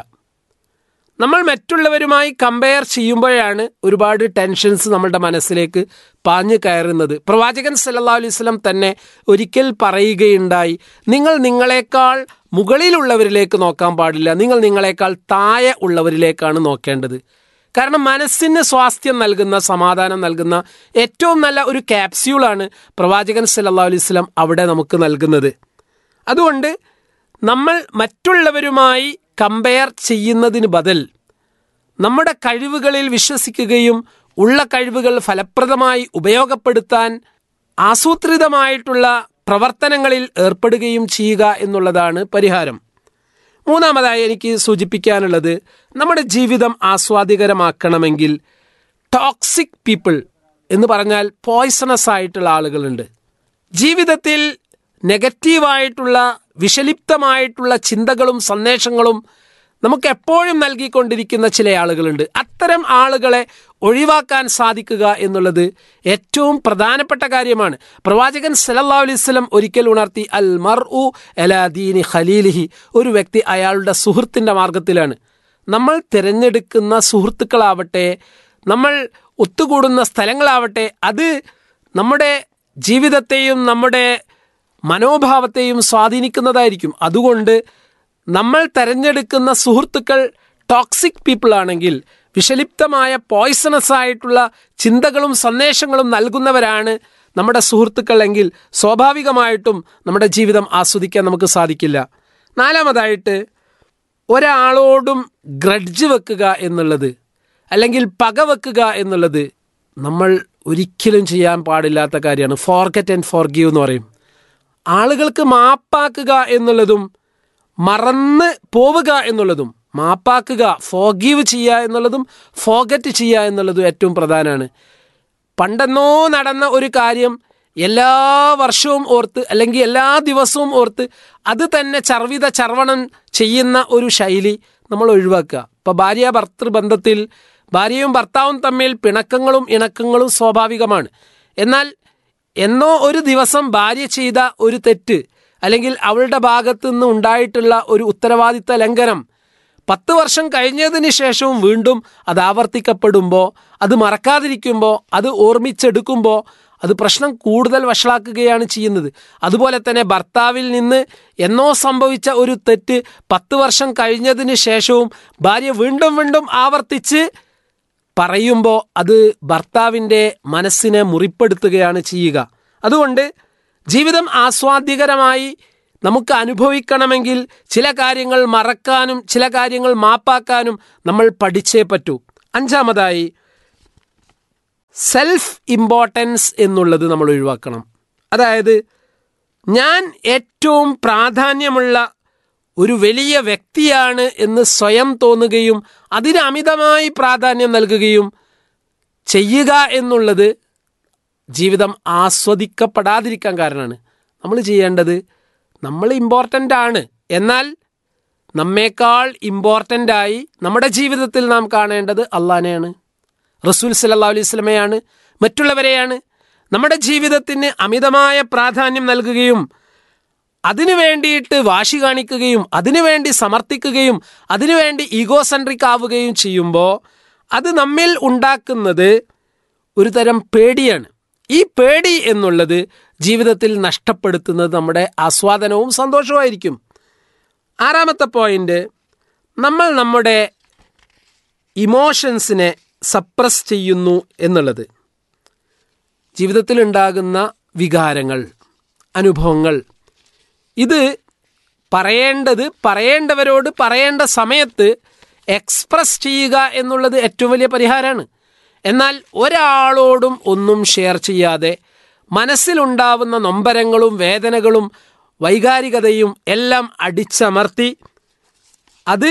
നമ്മൾ മറ്റുള്ളവരുമായി കമ്പയർ ചെയ്യുമ്പോഴാണ് ഒരുപാട് ടെൻഷൻസ് നമ്മളുടെ മനസ്സിലേക്ക് പാഞ്ഞു കയറുന്നത് പ്രവാചകൻ സല്ലല്ലാഹു അലൈഹി വസല്ലം തന്നെ ഒരിക്കൽ പറയുകയുണ്ടായി നിങ്ങൾ നിങ്ങളെക്കാൾ മുകളിലുള്ളവരിലേക്ക് നോക്കാൻ പാടില്ല നിങ്ങൾ നിങ്ങളെക്കാൾ താഴെ ഉള്ളവരിലേക്കാണ് നോക്കേണ്ടത് കാരണം മനസ്സിന് സ്വാസ്ഥ്യം നൽകുന്ന സമാധാനം നൽകുന്ന ഏറ്റവും നല്ല ഒരു ക്യാപ്സ്യൂളാണ് പ്രവാചകൻ സല്ലല്ലാഹു അലൈഹി വസല്ലം അവിടെ നമുക്ക് നൽകുന്നത് അതുകൊണ്ട് നമ്മൾ മറ്റുള്ളവരുമായി കമ്പയർ ചെയ്യുന്നതിന് ബദൽ നമ്മുടെ കഴിവുകളിൽ വിശ്വസിക്കുകയും ഉള്ള കഴിവുകൾ ഫലപ്രദമായി ഉപയോഗപ്പെടുത്താൻ ആസൂത്രിതമായിട്ടുള്ള പ്രവർത്തനങ്ങളിൽ ഏർപ്പെടുകയും ചെയ്യുക എന്നുള്ളതാണ് പരിഹാരം മൂന്നാമതായി എനിക്ക് സൂചിപ്പിക്കാനുള്ളത് നമ്മുടെ ജീവിതം ആസ്വാദികരമാക്കണമെങ്കിൽ ടോക്സിക് പീപ്പിൾ എന്ന് പറഞ്ഞാൽ പോയ്സണസ് ആയിട്ടുള്ള ആളുകളുണ്ട് ജീവിതത്തിൽ നെഗറ്റീവായിട്ടുള്ള വിഷലിപ്തമായിട്ടുള്ള ചിന്തകളും സന്ദേശങ്ങളും നമുക്ക് എപ്പോഴും നൽകിക്കൊണ്ടിരിക്കുന്ന ചില ആളുകളുണ്ട് അത്തരം ആളുകളെ ഒഴിവാക്കാൻ സാധിക്കുക എന്നുള്ളത് ഏറ്റവും പ്രധാനപ്പെട്ട കാര്യമാണ് പ്രവാചകൻ സല്ലല്ലാഹു അലൈഹി വസല്ലം ഒരിക്കൽ ഉണർത്തി അൽ മർ ഉ ദീനി ഖലീലിഹി ഒരു വ്യക്തി അയാളുടെ സുഹൃത്തിൻ്റെ മാർഗത്തിലാണ് നമ്മൾ തിരഞ്ഞെടുക്കുന്ന സുഹൃത്തുക്കളാവട്ടെ നമ്മൾ ഒത്തുകൂടുന്ന സ്ഥലങ്ങളാവട്ടെ അത് നമ്മുടെ ജീവിതത്തെയും നമ്മുടെ മനോഭാവത്തെയും സ്വാധീനിക്കുന്നതായിരിക്കും അതുകൊണ്ട് നമ്മൾ തിരഞ്ഞെടുക്കുന്ന സുഹൃത്തുക്കൾ ടോക്സിക് പീപ്പിൾ ആണെങ്കിൽ വിഷലിപ്തമായ പോയ്സണസ് ആയിട്ടുള്ള ചിന്തകളും സന്ദേശങ്ങളും നൽകുന്നവരാണ് നമ്മുടെ സുഹൃത്തുക്കൾ എങ്കിൽ സ്വാഭാവികമായിട്ടും നമ്മുടെ ജീവിതം ആസ്വദിക്കാൻ നമുക്ക് സാധിക്കില്ല നാലാമതായിട്ട് ഒരാളോടും ഗ്രഡ്ജ് വെക്കുക എന്നുള്ളത് അല്ലെങ്കിൽ പക വെക്കുക എന്നുള്ളത് നമ്മൾ ഒരിക്കലും ചെയ്യാൻ പാടില്ലാത്ത കാര്യമാണ് ഫോർഗറ്റ് ആൻഡ് ഫോർഗീവ് എന്ന് പറയും ആളുകൾക്ക് മാപ്പാക്കുക എന്നുള്ളതും മറന്ന് പോവുക എന്നുള്ളതും മാപ്പാക്കുക ഫോഗീവ് ചെയ്യുക എന്നുള്ളതും ഫോഗറ്റ് ചെയ്യുക എന്നുള്ളതും ഏറ്റവും പ്രധാനമാണ് പണ്ടെന്നോ നടന്ന ഒരു കാര്യം എല്ലാ വർഷവും ഓർത്ത് അല്ലെങ്കിൽ എല്ലാ ദിവസവും ഓർത്ത് അത് തന്നെ ചർവിത ചർവണം ചെയ്യുന്ന ഒരു ശൈലി നമ്മൾ ഒഴിവാക്കുക ഇപ്പോൾ ഭാര്യ ഭർത്തൃ ബന്ധത്തിൽ ഭാര്യയും ഭർത്താവും തമ്മിൽ പിണക്കങ്ങളും ഇണക്കങ്ങളും സ്വാഭാവികമാണ് എന്നാൽ എന്നോ ഒരു ദിവസം ഭാര്യ ചെയ്ത ഒരു തെറ്റ് അല്ലെങ്കിൽ അവളുടെ ഭാഗത്തു നിന്ന് ഉണ്ടായിട്ടുള്ള ഒരു ഉത്തരവാദിത്ത ലംഘനം പത്ത് വർഷം കഴിഞ്ഞതിന് ശേഷവും വീണ്ടും അത് ആവർത്തിക്കപ്പെടുമ്പോൾ അത് മറക്കാതിരിക്കുമ്പോൾ അത് ഓർമ്മിച്ചെടുക്കുമ്പോൾ അത് പ്രശ്നം കൂടുതൽ വഷളാക്കുകയാണ് ചെയ്യുന്നത് അതുപോലെ തന്നെ ഭർത്താവിൽ നിന്ന് എന്നോ സംഭവിച്ച ഒരു തെറ്റ് പത്ത് വർഷം കഴിഞ്ഞതിന് ശേഷവും ഭാര്യ വീണ്ടും വീണ്ടും ആവർത്തിച്ച് പറയുമ്പോൾ അത് ഭർത്താവിൻ്റെ മനസ്സിനെ മുറിപ്പെടുത്തുകയാണ് ചെയ്യുക അതുകൊണ്ട് ജീവിതം ആസ്വാദ്യകരമായി നമുക്ക് അനുഭവിക്കണമെങ്കിൽ ചില കാര്യങ്ങൾ മറക്കാനും ചില കാര്യങ്ങൾ മാപ്പാക്കാനും നമ്മൾ പഠിച്ചേ പറ്റൂ അഞ്ചാമതായി സെൽഫ് ഇമ്പോർട്ടൻസ് എന്നുള്ളത് നമ്മൾ ഒഴിവാക്കണം അതായത് ഞാൻ ഏറ്റവും പ്രാധാന്യമുള്ള ഒരു വലിയ വ്യക്തിയാണ് എന്ന് സ്വയം തോന്നുകയും അതിന് അമിതമായി പ്രാധാന്യം നൽകുകയും ചെയ്യുക എന്നുള്ളത് ജീവിതം ആസ്വദിക്കപ്പെടാതിരിക്കാൻ കാരണമാണ് നമ്മൾ ചെയ്യേണ്ടത് നമ്മൾ ഇമ്പോർട്ടൻ്റ് ആണ് എന്നാൽ നമ്മേക്കാൾ ഇമ്പോർട്ടൻ്റ് ആയി നമ്മുടെ ജീവിതത്തിൽ നാം കാണേണ്ടത് അള്ളാനെയാണ് റസൂൽ സല്ലാ അലൈഹി സ്വലമയാണ് മറ്റുള്ളവരെയാണ് നമ്മുടെ ജീവിതത്തിന് അമിതമായ പ്രാധാന്യം നൽകുകയും അതിനു വേണ്ടിയിട്ട് വാശി കാണിക്കുകയും അതിനുവേണ്ടി സമർത്ഥിക്കുകയും അതിനുവേണ്ടി ഈഗോസെൻട്രിക് ആവുകയും ചെയ്യുമ്പോൾ അത് നമ്മിൽ ഉണ്ടാക്കുന്നത് ഒരു തരം പേടിയാണ് ഈ പേടി എന്നുള്ളത് ജീവിതത്തിൽ നഷ്ടപ്പെടുത്തുന്നത് നമ്മുടെ ആസ്വാദനവും സന്തോഷവുമായിരിക്കും ആറാമത്തെ പോയിന്റ് നമ്മൾ നമ്മുടെ ഇമോഷൻസിനെ സപ്രസ് ചെയ്യുന്നു എന്നുള്ളത് ജീവിതത്തിൽ ഉണ്ടാകുന്ന വികാരങ്ങൾ അനുഭവങ്ങൾ ഇത് പറയേണ്ടത് പറയേണ്ടവരോട് പറയേണ്ട സമയത്ത് എക്സ്പ്രസ് ചെയ്യുക എന്നുള്ളത് ഏറ്റവും വലിയ പരിഹാരമാണ് എന്നാൽ ഒരാളോടും ഒന്നും ഷെയർ ചെയ്യാതെ മനസ്സിലുണ്ടാവുന്ന നൊമ്പരങ്ങളും വേദനകളും വൈകാരികതയും എല്ലാം അടിച്ചമർത്തി അത്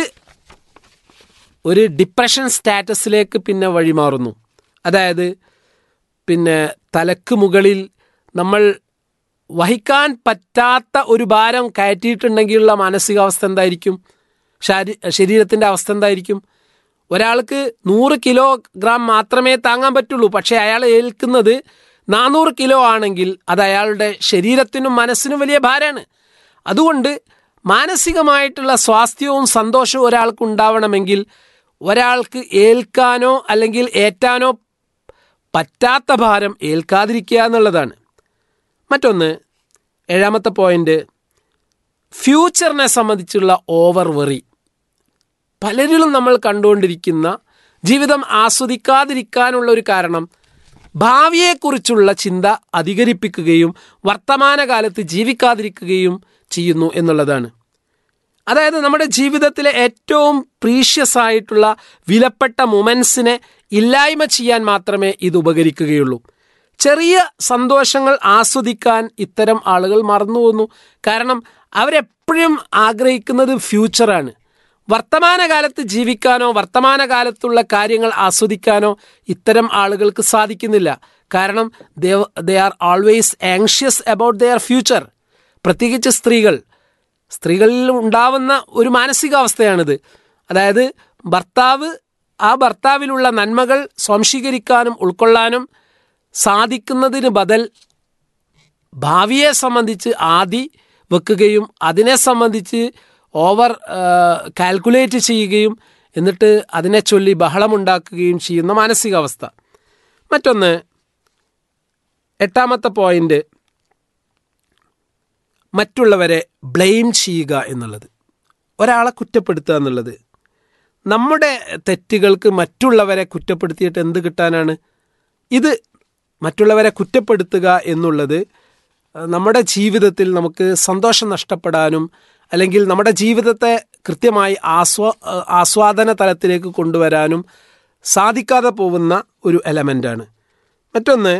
ഒരു ഡിപ്രഷൻ സ്റ്റാറ്റസിലേക്ക് പിന്നെ വഴിമാറുന്നു അതായത് പിന്നെ തലക്ക് മുകളിൽ നമ്മൾ വഹിക്കാൻ പറ്റാത്ത ഒരു ഭാരം കയറ്റിയിട്ടുണ്ടെങ്കിലുള്ള മാനസികാവസ്ഥ എന്തായിരിക്കും ശാരീ ശരീരത്തിൻ്റെ അവസ്ഥ എന്തായിരിക്കും ഒരാൾക്ക് നൂറ് കിലോഗ്രാം മാത്രമേ താങ്ങാൻ പറ്റുള്ളൂ പക്ഷേ അയാൾ ഏൽക്കുന്നത് നാനൂറ് കിലോ ആണെങ്കിൽ അത് അയാളുടെ ശരീരത്തിനും മനസ്സിനും വലിയ ഭാരമാണ് അതുകൊണ്ട് മാനസികമായിട്ടുള്ള സ്വാസ്ഥ്യവും സന്തോഷവും ഒരാൾക്ക് ഉണ്ടാവണമെങ്കിൽ ഒരാൾക്ക് ഏൽക്കാനോ അല്ലെങ്കിൽ ഏറ്റാനോ പറ്റാത്ത ഭാരം ഏൽക്കാതിരിക്കുക എന്നുള്ളതാണ് മറ്റൊന്ന് ഏഴാമത്തെ പോയിന്റ് ഫ്യൂച്ചറിനെ സംബന്ധിച്ചുള്ള ഓവർ വെറി പലരിലും നമ്മൾ കണ്ടുകൊണ്ടിരിക്കുന്ന ജീവിതം ആസ്വദിക്കാതിരിക്കാനുള്ള ഒരു കാരണം ഭാവിയെക്കുറിച്ചുള്ള ചിന്ത അധികരിപ്പിക്കുകയും വർത്തമാനകാലത്ത് ജീവിക്കാതിരിക്കുകയും ചെയ്യുന്നു എന്നുള്ളതാണ് അതായത് നമ്മുടെ ജീവിതത്തിലെ ഏറ്റവും പ്രീഷ്യസ് ആയിട്ടുള്ള വിലപ്പെട്ട മൊമെൻസിനെ ഇല്ലായ്മ ചെയ്യാൻ മാത്രമേ ഇത് ഉപകരിക്കുകയുള്ളൂ ചെറിയ സന്തോഷങ്ങൾ ആസ്വദിക്കാൻ ഇത്തരം ആളുകൾ മറന്നു പോകുന്നു കാരണം അവരെപ്പോഴും ആഗ്രഹിക്കുന്നത് ഫ്യൂച്ചറാണ് വർത്തമാനകാലത്ത് ജീവിക്കാനോ വർത്തമാനകാലത്തുള്ള കാര്യങ്ങൾ ആസ്വദിക്കാനോ ഇത്തരം ആളുകൾക്ക് സാധിക്കുന്നില്ല കാരണം they are always anxious about their future പ്രത്യേകിച്ച് സ്ത്രീകൾ സ്ത്രീകളിൽ ഉണ്ടാവുന്ന ഒരു മാനസികാവസ്ഥയാണിത് അതായത് ഭർത്താവ് ആ ഭർത്താവിലുള്ള നന്മകൾ സ്വാംശീകരിക്കാനും ഉൾക്കൊള്ളാനും സാധിക്കുന്നതിന് ബദൽ ഭാവിയെ സംബന്ധിച്ച് ആദി വെക്കുകയും അതിനെ സംബന്ധിച്ച് ഓവർ കാൽക്കുലേറ്റ് ചെയ്യുകയും എന്നിട്ട് അതിനെ ചൊല്ലി ബഹളമുണ്ടാക്കുകയും ചെയ്യുന്ന മാനസികാവസ്ഥ മറ്റൊന്ന് എട്ടാമത്തെ പോയിന്റ് മറ്റുള്ളവരെ ബ്ലെയിം ചെയ്യുക എന്നുള്ളത് ഒരാളെ കുറ്റപ്പെടുത്തുക എന്നുള്ളത് നമ്മുടെ തെറ്റുകൾക്ക് മറ്റുള്ളവരെ കുറ്റപ്പെടുത്തിയിട്ട് എന്ത് കിട്ടാനാണ് ഇത് മറ്റുള്ളവരെ കുറ്റപ്പെടുത്തുക എന്നുള്ളത് നമ്മുടെ ജീവിതത്തിൽ നമുക്ക് സന്തോഷം നഷ്ടപ്പെടാനും അല്ലെങ്കിൽ നമ്മുടെ ജീവിതത്തെ കൃത്യമായി ആസ്വാ ആസ്വാദന തലത്തിലേക്ക് കൊണ്ടുവരാനും സാധിക്കാതെ പോകുന്ന ഒരു എലമെൻ്റാണ് മറ്റൊന്ന്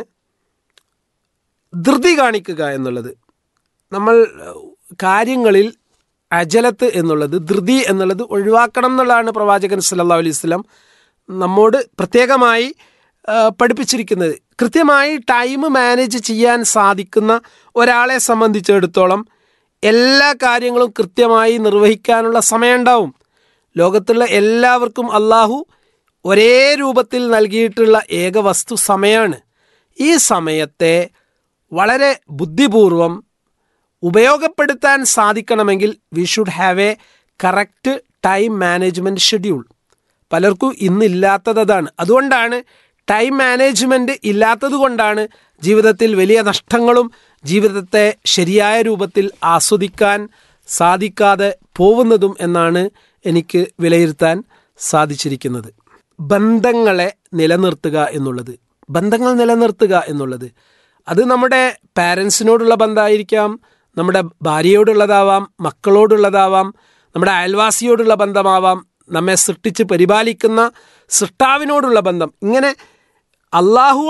ധൃതി കാണിക്കുക എന്നുള്ളത് നമ്മൾ കാര്യങ്ങളിൽ അജലത്ത് എന്നുള്ളത് ധൃതി എന്നുള്ളത് ഒഴിവാക്കണം എന്നുള്ളതാണ് പ്രവാചകൻ സല്ലാ അലൈഹി സ്വലം നമ്മോട് പ്രത്യേകമായി പഠിപ്പിച്ചിരിക്കുന്നത് കൃത്യമായി ടൈം മാനേജ് ചെയ്യാൻ സാധിക്കുന്ന ഒരാളെ സംബന്ധിച്ചിടത്തോളം എല്ലാ കാര്യങ്ങളും കൃത്യമായി നിർവഹിക്കാനുള്ള സമയമുണ്ടാവും ലോകത്തുള്ള എല്ലാവർക്കും അള്ളാഹു ഒരേ രൂപത്തിൽ നൽകിയിട്ടുള്ള ഏക വസ്തു സമയമാണ് ഈ സമയത്തെ വളരെ ബുദ്ധിപൂർവം ഉപയോഗപ്പെടുത്താൻ സാധിക്കണമെങ്കിൽ we should have a correct time management schedule പലർക്കും ഇന്നില്ലാത്തത് അതാണ് അതുകൊണ്ടാണ് ടൈം മാനേജ്മെൻറ്റ് ഇല്ലാത്തത് കൊണ്ടാണ് ജീവിതത്തിൽ വലിയ നഷ്ടങ്ങളും ജീവിതത്തെ ശരിയായ രൂപത്തിൽ ആസ്വദിക്കാൻ സാധിക്കാതെ പോകുന്നതും എന്നാണ് എനിക്ക് വിലയിരുത്താൻ സാധിച്ചിരിക്കുന്നത് ബന്ധങ്ങളെ നിലനിർത്തുക എന്നുള്ളത് ബന്ധങ്ങൾ നിലനിർത്തുക എന്നുള്ളത് അത് നമ്മുടെ പാരൻസിനോടുള്ള ബന്ധമായിരിക്കാം നമ്മുടെ ഭാര്യയോടുള്ളതാവാം മക്കളോടുള്ളതാവാം നമ്മുടെ അയൽവാസിയോടുള്ള ബന്ധമാവാം നമ്മെ സൃഷ്ടിച്ച് പരിപാലിക്കുന്ന സൃഷ്ടാവിനോടുള്ള ബന്ധം ഇങ്ങനെ അള്ളാഹു